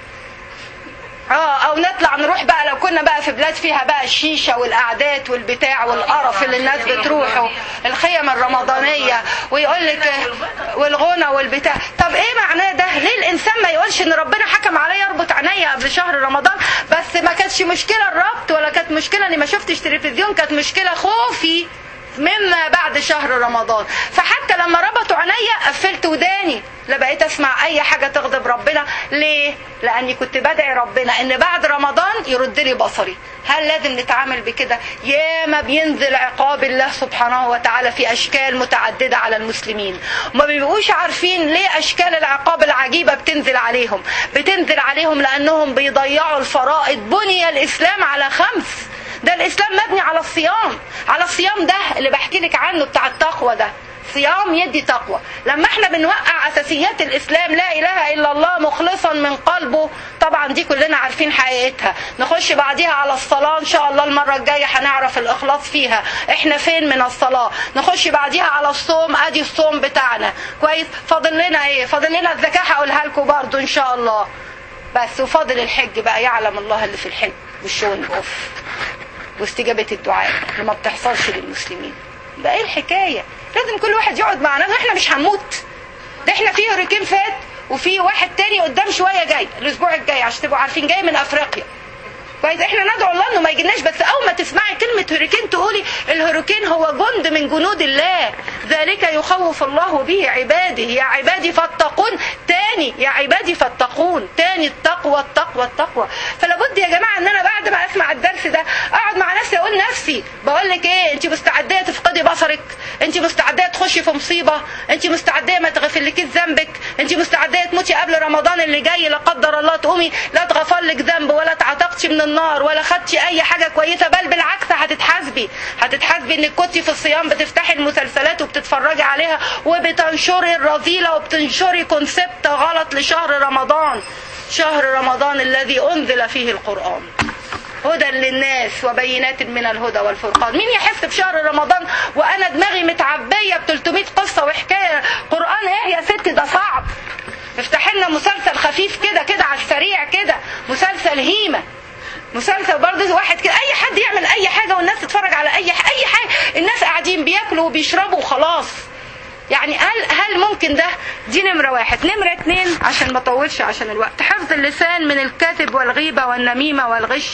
اه او نطلع نروح بقى لو كنا بقى في بلاد فيها بقى الشيشه والقعدات والبتاع والقرف اللي الناس بتروحه الخيم الرمضانيه ويقول لك والغنى والبتاع طب ايه معناه ده ليه الانسان ما يقولش ان ربنا حكم عليا اربط عينيا قبل شهر رمضان بس ما كانتش مشكله الربط ولا كانت مشكله اني ما شفتش تلفزيون كانت مشكله خوفي مما بعد شهر رمضان فحتى لما ربطوا عينيا قفلت وداني لا بقيت اسمع اي حاجه تغضب ربنا ليه لاني كنت بدعي ربنا ان بعد رمضان يرد لي بصري هل لازم نتعامل بكده ياما بينزل عقاب الله سبحانه وتعالى في اشكال متعدده على المسلمين وما بيبقوش عارفين ليه اشكال العقاب العجيبه بتنزل عليهم بتنزل عليهم لانهم بيضيعوا الفرائض بني الاسلام على خمس ده الاسلام مبني على الصيام على الصيام ده اللي بحكي لك عنه بتاع التقوى ده صيام يدي تقوى لما احنا بنوقع اساسيات الاسلام لا اله الا الله مخلصا من قلبه طبعا دي كلنا عارفين حقيقتها نخش بعديها على الصلاه ان شاء الله المره الجايه هنعرف الاخلاص فيها احنا فين من الصلاه نخش بعديها على الصوم ادي الصوم بتاعنا كويس فاضل لنا ايه فاضل لنا الزكاه هقولها لكم برضو ان شاء الله بس وفاضل الحج بقى يعلم الله اللي في الحج والشون اوف واستجابة الدعاء اللي ما بتحصلش للمسلمين ده ايه الحكاية لازم كل واحد يقعد مع نفسه احنا مش هنموت ده احنا في هوريكين فات وفي واحد تاني قدام شوية جاي الاسبوع الجاي عشان تبقوا عارفين جاي من افريقيا كويس احنا ندعو الله انه ما يجيناش بس اول ما تسمعي كلمة هوريكين تقولي الهوريكين هو جند من جنود الله ذلك يخوف الله به عباده يا عبادي فاتقون تاني يا عبادي فاتقون تاني التقوى التقوى التقوى فلابد يا جماعة ان انا بعد ما اسمع الدرس ده اقعد مع نفسي اقول نفسي بقول لك ايه انت مستعدية تفقدي بصرك انت مستعدية تخشي في مصيبة انت مستعدية ما تغفرلكيش ذنبك انت مستعدية تموتي قبل رمضان اللي جاي لا قدر الله تقومي لا اتغفر لك ذنب ولا اتعتقتي من النار ولا خدتي اي حاجة كويسة بل بالعكس هتتحاسبي هتتحاسبي انك كنتي في الصيام بتفتحي المسلسلات وبتتفرجي عليها وبتنشري الرذيلة وبتنشري كونسبت غلط لشهر رمضان شهر رمضان الذي انزل فيه القرآن هدى للناس وبينات من الهدى والفرقان مين يحس بشهر رمضان وانا دماغي متعبيه ب 300 قصه وحكايه قران ايه يا ست ده صعب افتح لنا مسلسل خفيف كده كده على السريع كده مسلسل هيمه مسلسل برضه واحد كده اي حد يعمل اي حاجه والناس تتفرج على اي اي حاجه الناس قاعدين بياكلوا وبيشربوا وخلاص يعني هل هل ممكن ده دي نمرة واحد نمرة اتنين عشان ما اطولش عشان الوقت حفظ اللسان من الكذب والغيبة والنميمة والغش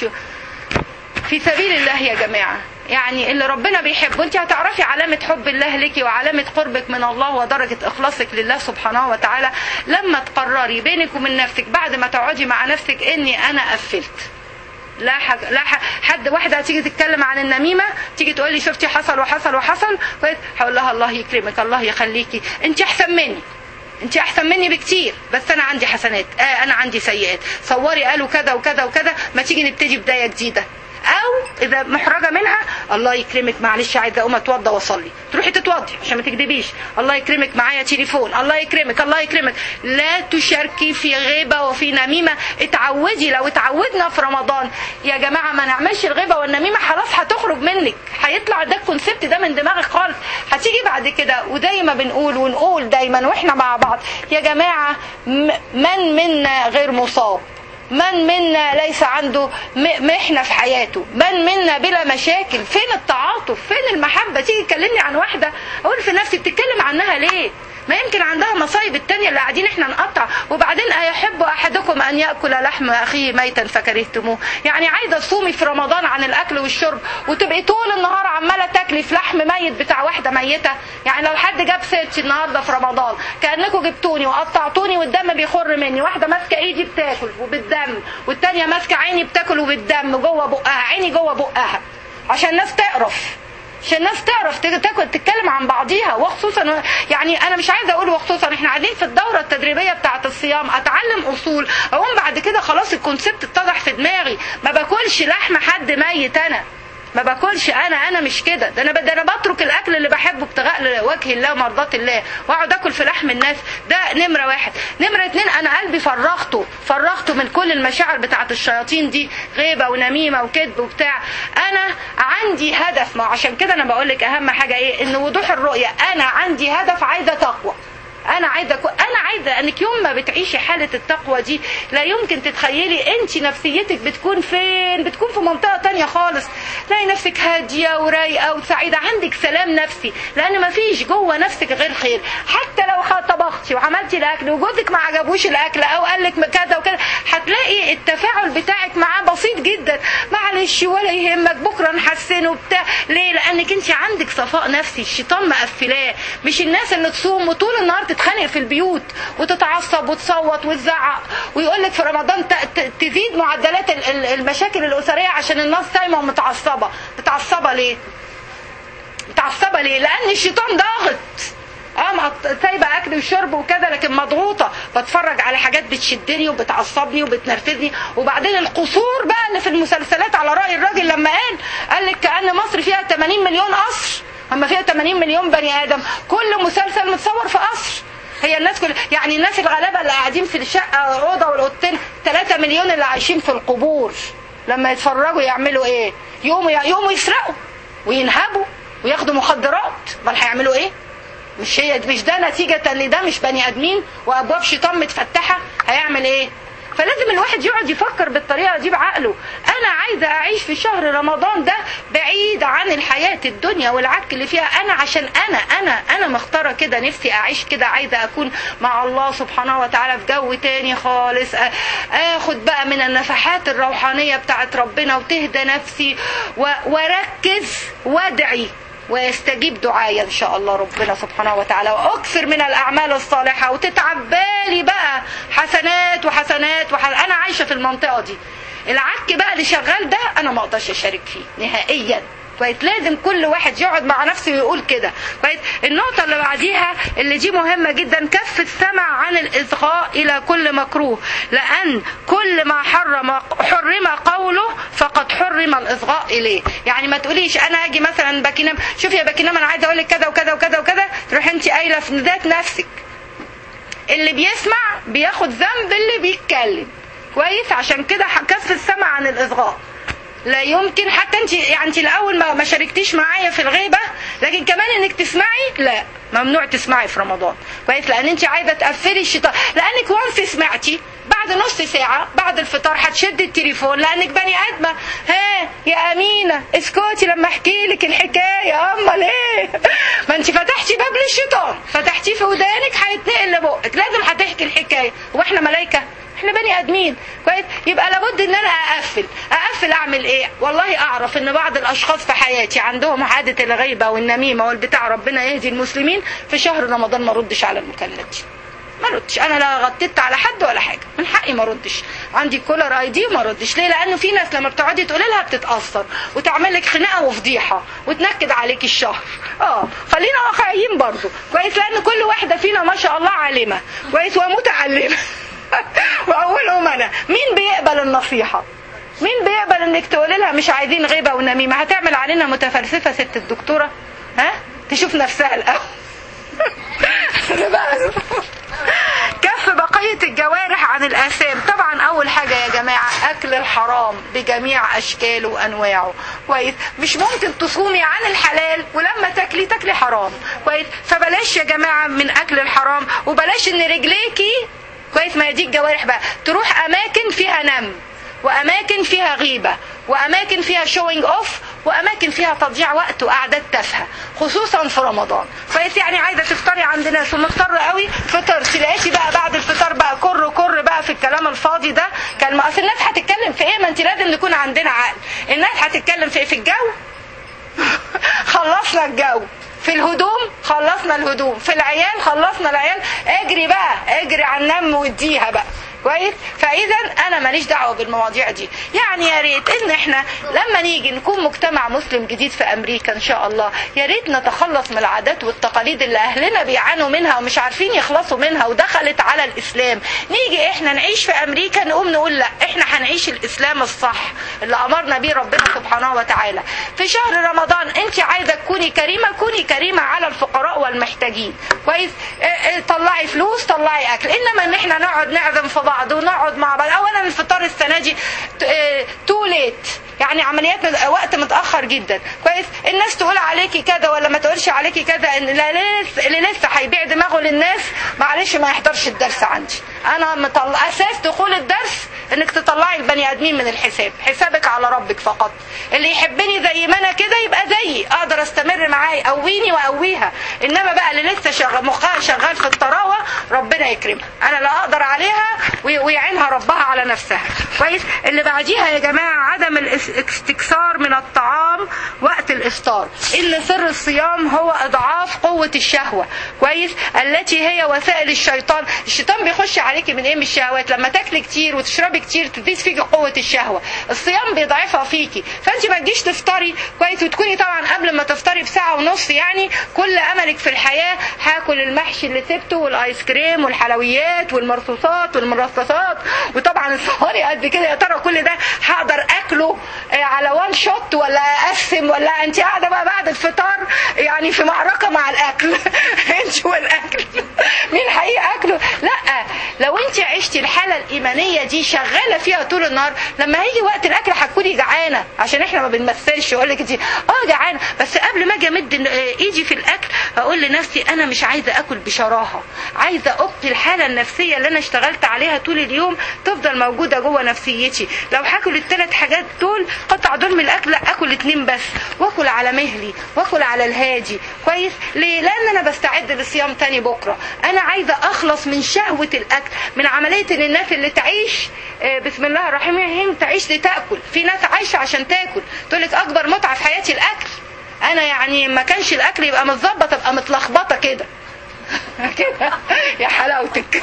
في سبيل الله يا جماعة يعني اللي ربنا بيحبه انت هتعرفي علامة حب الله لك وعلامة قربك من الله ودرجة اخلاصك لله سبحانه وتعالى لما تقرري بينك ومن نفسك بعد ما تقعدي مع نفسك اني انا قفلت لا حاج... لا ح... حد واحده تيجي تتكلم عن النميمه تيجي تقول لي شفتي حصل وحصل وحصل كويس هقول لها الله يكرمك الله يخليكي انت احسن مني انت احسن مني بكتير بس انا عندي حسنات آه انا عندي سيئات صوري قالوا كذا وكذا وكذا ما تيجي نبتدي بدايه جديده او اذا محرجه منها الله يكرمك معلش عايزه اقوم اتوضى واصلي تروحي تتوضي عشان ما تكدبيش الله يكرمك معايا تليفون الله يكرمك الله يكرمك لا تشاركي في غيبه وفي نميمه اتعودي لو اتعودنا في رمضان يا جماعه ما نعملش الغيبه والنميمه خلاص هتخرج منك هيطلع ده الكونسبت ده من دماغك خالص هتيجي بعد كده وزي ما بنقول ونقول دايما واحنا مع بعض يا جماعه من منا غير مصاب من منا ليس عنده محنة في حياته من منا بلا مشاكل فين التعاطف فين المحبة تيجي تكلمني عن واحدة اقول في نفسي بتتكلم عنها ليه ما يمكن عندها مصايب التانية اللي قاعدين احنا نقطع وبعدين ايحب احدكم ان ياكل لحم اخيه ميتا فكرهتموه يعني عايزه تصومي في رمضان عن الاكل والشرب وتبقي طول النهار عماله تاكلي في لحم ميت بتاع واحده ميته يعني لو حد جاب سيرتي النهارده في رمضان كانكم جبتوني وقطعتوني والدم بيخر مني واحده ماسكه ايدي بتاكل وبالدم والتانيه ماسكه عيني بتاكل وبالدم جوه بقها عيني جوه بقها عشان الناس تقرف عشان الناس تعرف تاكل تتكلم عن بعضيها وخصوصا يعني انا مش عايزه اقول وخصوصا احنا قاعدين في الدوره التدريبيه بتاعه الصيام اتعلم اصول اقوم بعد كده خلاص الكونسبت اتضح في دماغي ما باكلش لحم حد ميت انا ما باكلش انا انا مش كده ده انا ده انا بترك الاكل اللي بحبه ابتغاء وجه الله ومرضات الله واقعد اكل في لحم الناس ده نمره واحد نمره اتنين انا قلبي فرغته فرغته من كل المشاعر بتاعت الشياطين دي غيبه ونميمه وكذب وبتاع انا عندي هدف ما عشان كده انا بقول لك اهم حاجه ايه ان وضوح الرؤيه انا عندي هدف عايزه تقوى انا عايزه أكون انا عايزه انك يوم ما بتعيشي حاله التقوى دي لا يمكن تتخيلي انت نفسيتك بتكون فين بتكون في منطقه تانية خالص تلاقي نفسك هاديه ورايقه وسعيده عندك سلام نفسي لان ما فيش جوه نفسك غير خير حتى لو خ- طبختي وعملتي الاكل وجوزك ما عجبوش الاكل او قال لك كذا وكذا هتلاقي التفاعل بتاعك معاه بسيط جدا معلش ولا يهمك بكره نحسنه بتاع ليه لانك انت عندك صفاء نفسي الشيطان مقفلاه مش الناس اللي تصوم وطول النهار تتخانق في البيوت وتتعصب وتصوت وتزعق ويقول لك في رمضان ت- ت- تزيد معدلات ال- ال- المشاكل الاسريه عشان الناس صايمه ومتعصبه متعصبه ليه متعصبه ليه لان الشيطان ضاغط اه مقط- سايبه اكل وشرب وكذا لكن مضغوطه بتفرج على حاجات بتشدني وبتعصبني وبتنرفزني وبعدين القصور بقى اللي في المسلسلات على راي الراجل لما قال قال لك كان مصر فيها 80 مليون قصر اما فيها 80 مليون بني ادم كل مسلسل متصور في قصر هي الناس كل يعني الناس الغلابه اللي قاعدين في الشقه اوضه والاوضتين 3 مليون اللي عايشين في القبور لما يتفرجوا يعملوا ايه يقوموا يقوموا يسرقوا وينهبوا وياخدوا مخدرات امال هيعملوا ايه مش هي مش ده نتيجة ان ده مش بني ادمين وابواب شيطان متفتحة هيعمل ايه فلازم الواحد يقعد يفكر بالطريقة دي بعقله انا عايزة اعيش في شهر رمضان ده بعيد عن الحياة الدنيا والعك اللي فيها انا عشان انا انا انا مختارة كده نفسي اعيش كده عايزة اكون مع الله سبحانه وتعالى في جو تاني خالص آ- اخد بقى من النفحات الروحانية بتاعت ربنا وتهدى نفسي و- واركز وادعي ويستجيب دعايا ان شاء الله ربنا سبحانه وتعالى واكثر من الاعمال الصالحه وتتعب بالي بقى حسنات وحسنات وح... انا عايشه في المنطقه دي العك بقى اللي شغال ده انا ما اقدرش اشارك فيه نهائيا كويس لازم كل واحد يقعد مع نفسه ويقول كده كويس النقطه اللي بعديها اللي دي مهمه جدا كف السمع عن الاصغاء الى كل مكروه لان كل ما حرم حرم قوله فقد حرم الاصغاء اليه يعني ما تقوليش انا اجي مثلا باكينام شوفي يا باكينام انا عايزه اقول لك كذا وكذا وكذا وكذا تروح انت قايله في ذات نفسك اللي بيسمع بياخد ذنب اللي بيتكلم كويس عشان كده كف السمع عن الاصغاء لا يمكن حتى انت يعني انت الاول ما ما شاركتيش معايا في الغيبه لكن كمان انك تسمعي لا ممنوع تسمعي في رمضان كويس لان انت عايزه تقفلي الشيطان لانك وانس سمعتي بعد نص ساعه بعد الفطار هتشدي التليفون لانك بني ادمه ها يا امينه اسكتي لما احكي لك الحكايه امال ايه ما انت فتحتي باب للشيطان فتحتيه في ودانك هيتنقل لبقك لازم هتحكي الحكايه واحنا ملائكه احنا بني ادمين كويس يبقى لابد ان انا اقفل اقفل اعمل ايه والله اعرف ان بعض الاشخاص في حياتي عندهم عاده الغيبه والنميمه والبتاع ربنا يهدي المسلمين في شهر رمضان ما ردش على المكالمات دي ما ردش انا لا غطيت على حد ولا حاجه من حقي ما ردش عندي كولر اي دي وما ردش ليه لانه في ناس لما بتقعدي تقولي لها بتتاثر وتعمل لك خناقه وفضيحه وتنكد عليك الشهر اه خلينا واقعيين برضو كويس لان كل واحده فينا ما شاء الله عالمه كويس ومتعلمه واولهم انا مين بيقبل النصيحه مين بيقبل انك تقولي لها مش عايزين غيبه ونميمه هتعمل علينا متفلسفه ست الدكتوره ها تشوف نفسها الاول أنا بقى- كف بقية الجوارح عن الآثام طبعا أول حاجة يا جماعة أكل الحرام بجميع أشكاله وأنواعه كويس مش ممكن تصومي عن الحلال ولما تاكلي تاكلي حرام كويس فبلاش يا جماعة من أكل الحرام وبلاش إن رجليكي كويس ما هي دي الجوارح بقى تروح أماكن فيها نم واماكن فيها غيبه واماكن فيها شوينج اوف واماكن فيها تضييع وقت وقعدات تافهه خصوصا في رمضان فانت يعني عايزه تفطري عند ناس ومضطره قوي فطر تلاقيتي بقى بعد الفطار بقى كر كر بقى في الكلام الفاضي ده كلمه اصل الناس هتتكلم في ايه ما انت لازم نكون عندنا عقل الناس هتتكلم في ايه في الجو خلصنا الجو في الهدوم خلصنا الهدوم في العيال خلصنا العيال اجري بقى اجري على النم واديها بقى كويس فاذا انا ماليش دعوه بالمواضيع دي يعني يا ريت ان احنا لما نيجي نكون مجتمع مسلم جديد في امريكا ان شاء الله يا ريت نتخلص من العادات والتقاليد اللي اهلنا بيعانوا منها ومش عارفين يخلصوا منها ودخلت على الاسلام نيجي احنا نعيش في امريكا نقوم نقول لا احنا هنعيش الاسلام الصح اللي امرنا بيه ربنا سبحانه وتعالى في شهر رمضان انت عايزه تكوني كريمه كوني كريمه على الفقراء والمحتاجين كويس اه اه طلعي فلوس طلعي اكل انما ان احنا نقعد نعزم في بعض ونقعد مع بعض اولا الفطار السنه دي تو ليت يعني عمليات وقت متاخر جدا كويس الناس تقول عليكي كذا ولا ما تقولش عليكي كذا ان اللي لسه هيبيع دماغه للناس معلش ما يحضرش الدرس عندي انا مطلع اساس دخول الدرس انك تطلعي البني ادمين من الحساب حسابك على ربك فقط اللي يحبني زي ما انا كده يبقى زيي اقدر استمر معاه يقويني واقويها انما بقى اللي لسه شغال مخها شغال في الطراوه ربنا يكرمها انا لا اقدر عليها ويعينها ربها على نفسها كويس اللي بعديها يا جماعه عدم الاستكثار من الطعام وقت الافطار ان سر الصيام هو اضعاف قوه الشهوه كويس التي هي وسائل الشيطان الشيطان بيخش عليكي من ايه من الشهوات لما تاكلي كتير وتشربي كتير تزيد فيكي قوه الشهوه الصيام بيضعفها فيكي فانت ما تجيش تفطري كويس وتكوني طبعا قبل ما تفطري بساعه ونص يعني كل املك في الحياه هاكل المحشي اللي سبته والايس كريم والحلويات والمرصوصات والمرصصات وطبعا الصواري قد كده يا ترى كل ده هقدر اكله على وان شوت ولا اقسم ولا انت قاعده بقى بعد الفطار يعني في معركه مع الاكل انت والاكل مين هياكله لا لو انت عشتي الحاله الايمانيه دي شغاله فيها طول النهار لما هيجي وقت الاكل هتكوني جعانه عشان احنا ما بنمثلش اقول لك انت اه جعانه بس قبل ما اجي امد ايدي في الاكل اقول لنفسي انا مش عايزه اكل بشراهه عايزه ابقي الحاله النفسيه اللي انا اشتغلت عليها طول اليوم تفضل موجوده جوه نفسيتي لو هاكل الثلاث حاجات دول قطع دول من الاكل لا اكل اتنين بس واكل على مهلي واكل على الهادي كويس ليه لان انا بستعد للصيام تاني بكره انا عايزه اخلص من شهوه الاكل من عمليه ان الناس اللي تعيش بسم الله الرحمن الرحيم تعيش لتاكل في ناس عايشه عشان تاكل تقول لك اكبر متعه في حياتي الاكل انا يعني ما كانش الاكل يبقى متظبط ابقى متلخبطه كده كده يا حلاوتك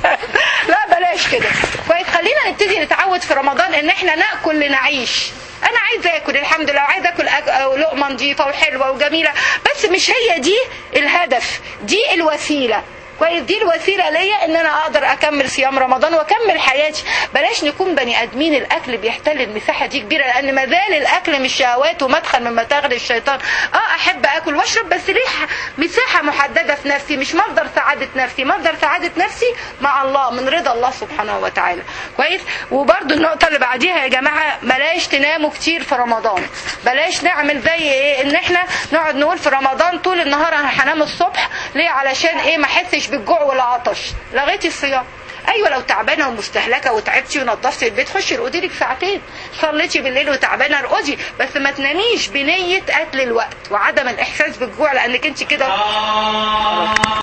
لا بلاش كده كويس خلينا نبتدي نتعود في رمضان ان احنا ناكل لنعيش انا عايزه اكل الحمد لله عايزه اكل أك... لقمه نظيفه وحلوه وجميله بس مش هي دي الهدف دي الوسيله كويس دي الوسيله ليا ان انا اقدر اكمل صيام رمضان واكمل حياتي بلاش نكون بني ادمين الاكل بيحتل المساحه دي كبيره لان ما زال الاكل مش شهوات ومدخل من مداخل الشيطان اه احب اكل واشرب بس ليه مساحه محدده في نفسي مش مصدر سعاده نفسي مصدر سعاده نفسي مع الله من رضا الله سبحانه وتعالى كويس وبرده النقطه اللي بعديها يا جماعه بلاش تناموا كتير في رمضان بلاش نعمل زي ايه ان احنا نقعد نقول في رمضان طول النهار انا هنام الصبح ليه علشان ايه ما احسش بالجوع والعطش لغيتي الصيام ايوه لو تعبانه ومستهلكه وتعبتي ونظفتي البيت خشي ارقدي لك ساعتين صليتي بالليل وتعبانه ارقدي بس ما تناميش بنيه قتل الوقت وعدم الاحساس بالجوع لانك انت كده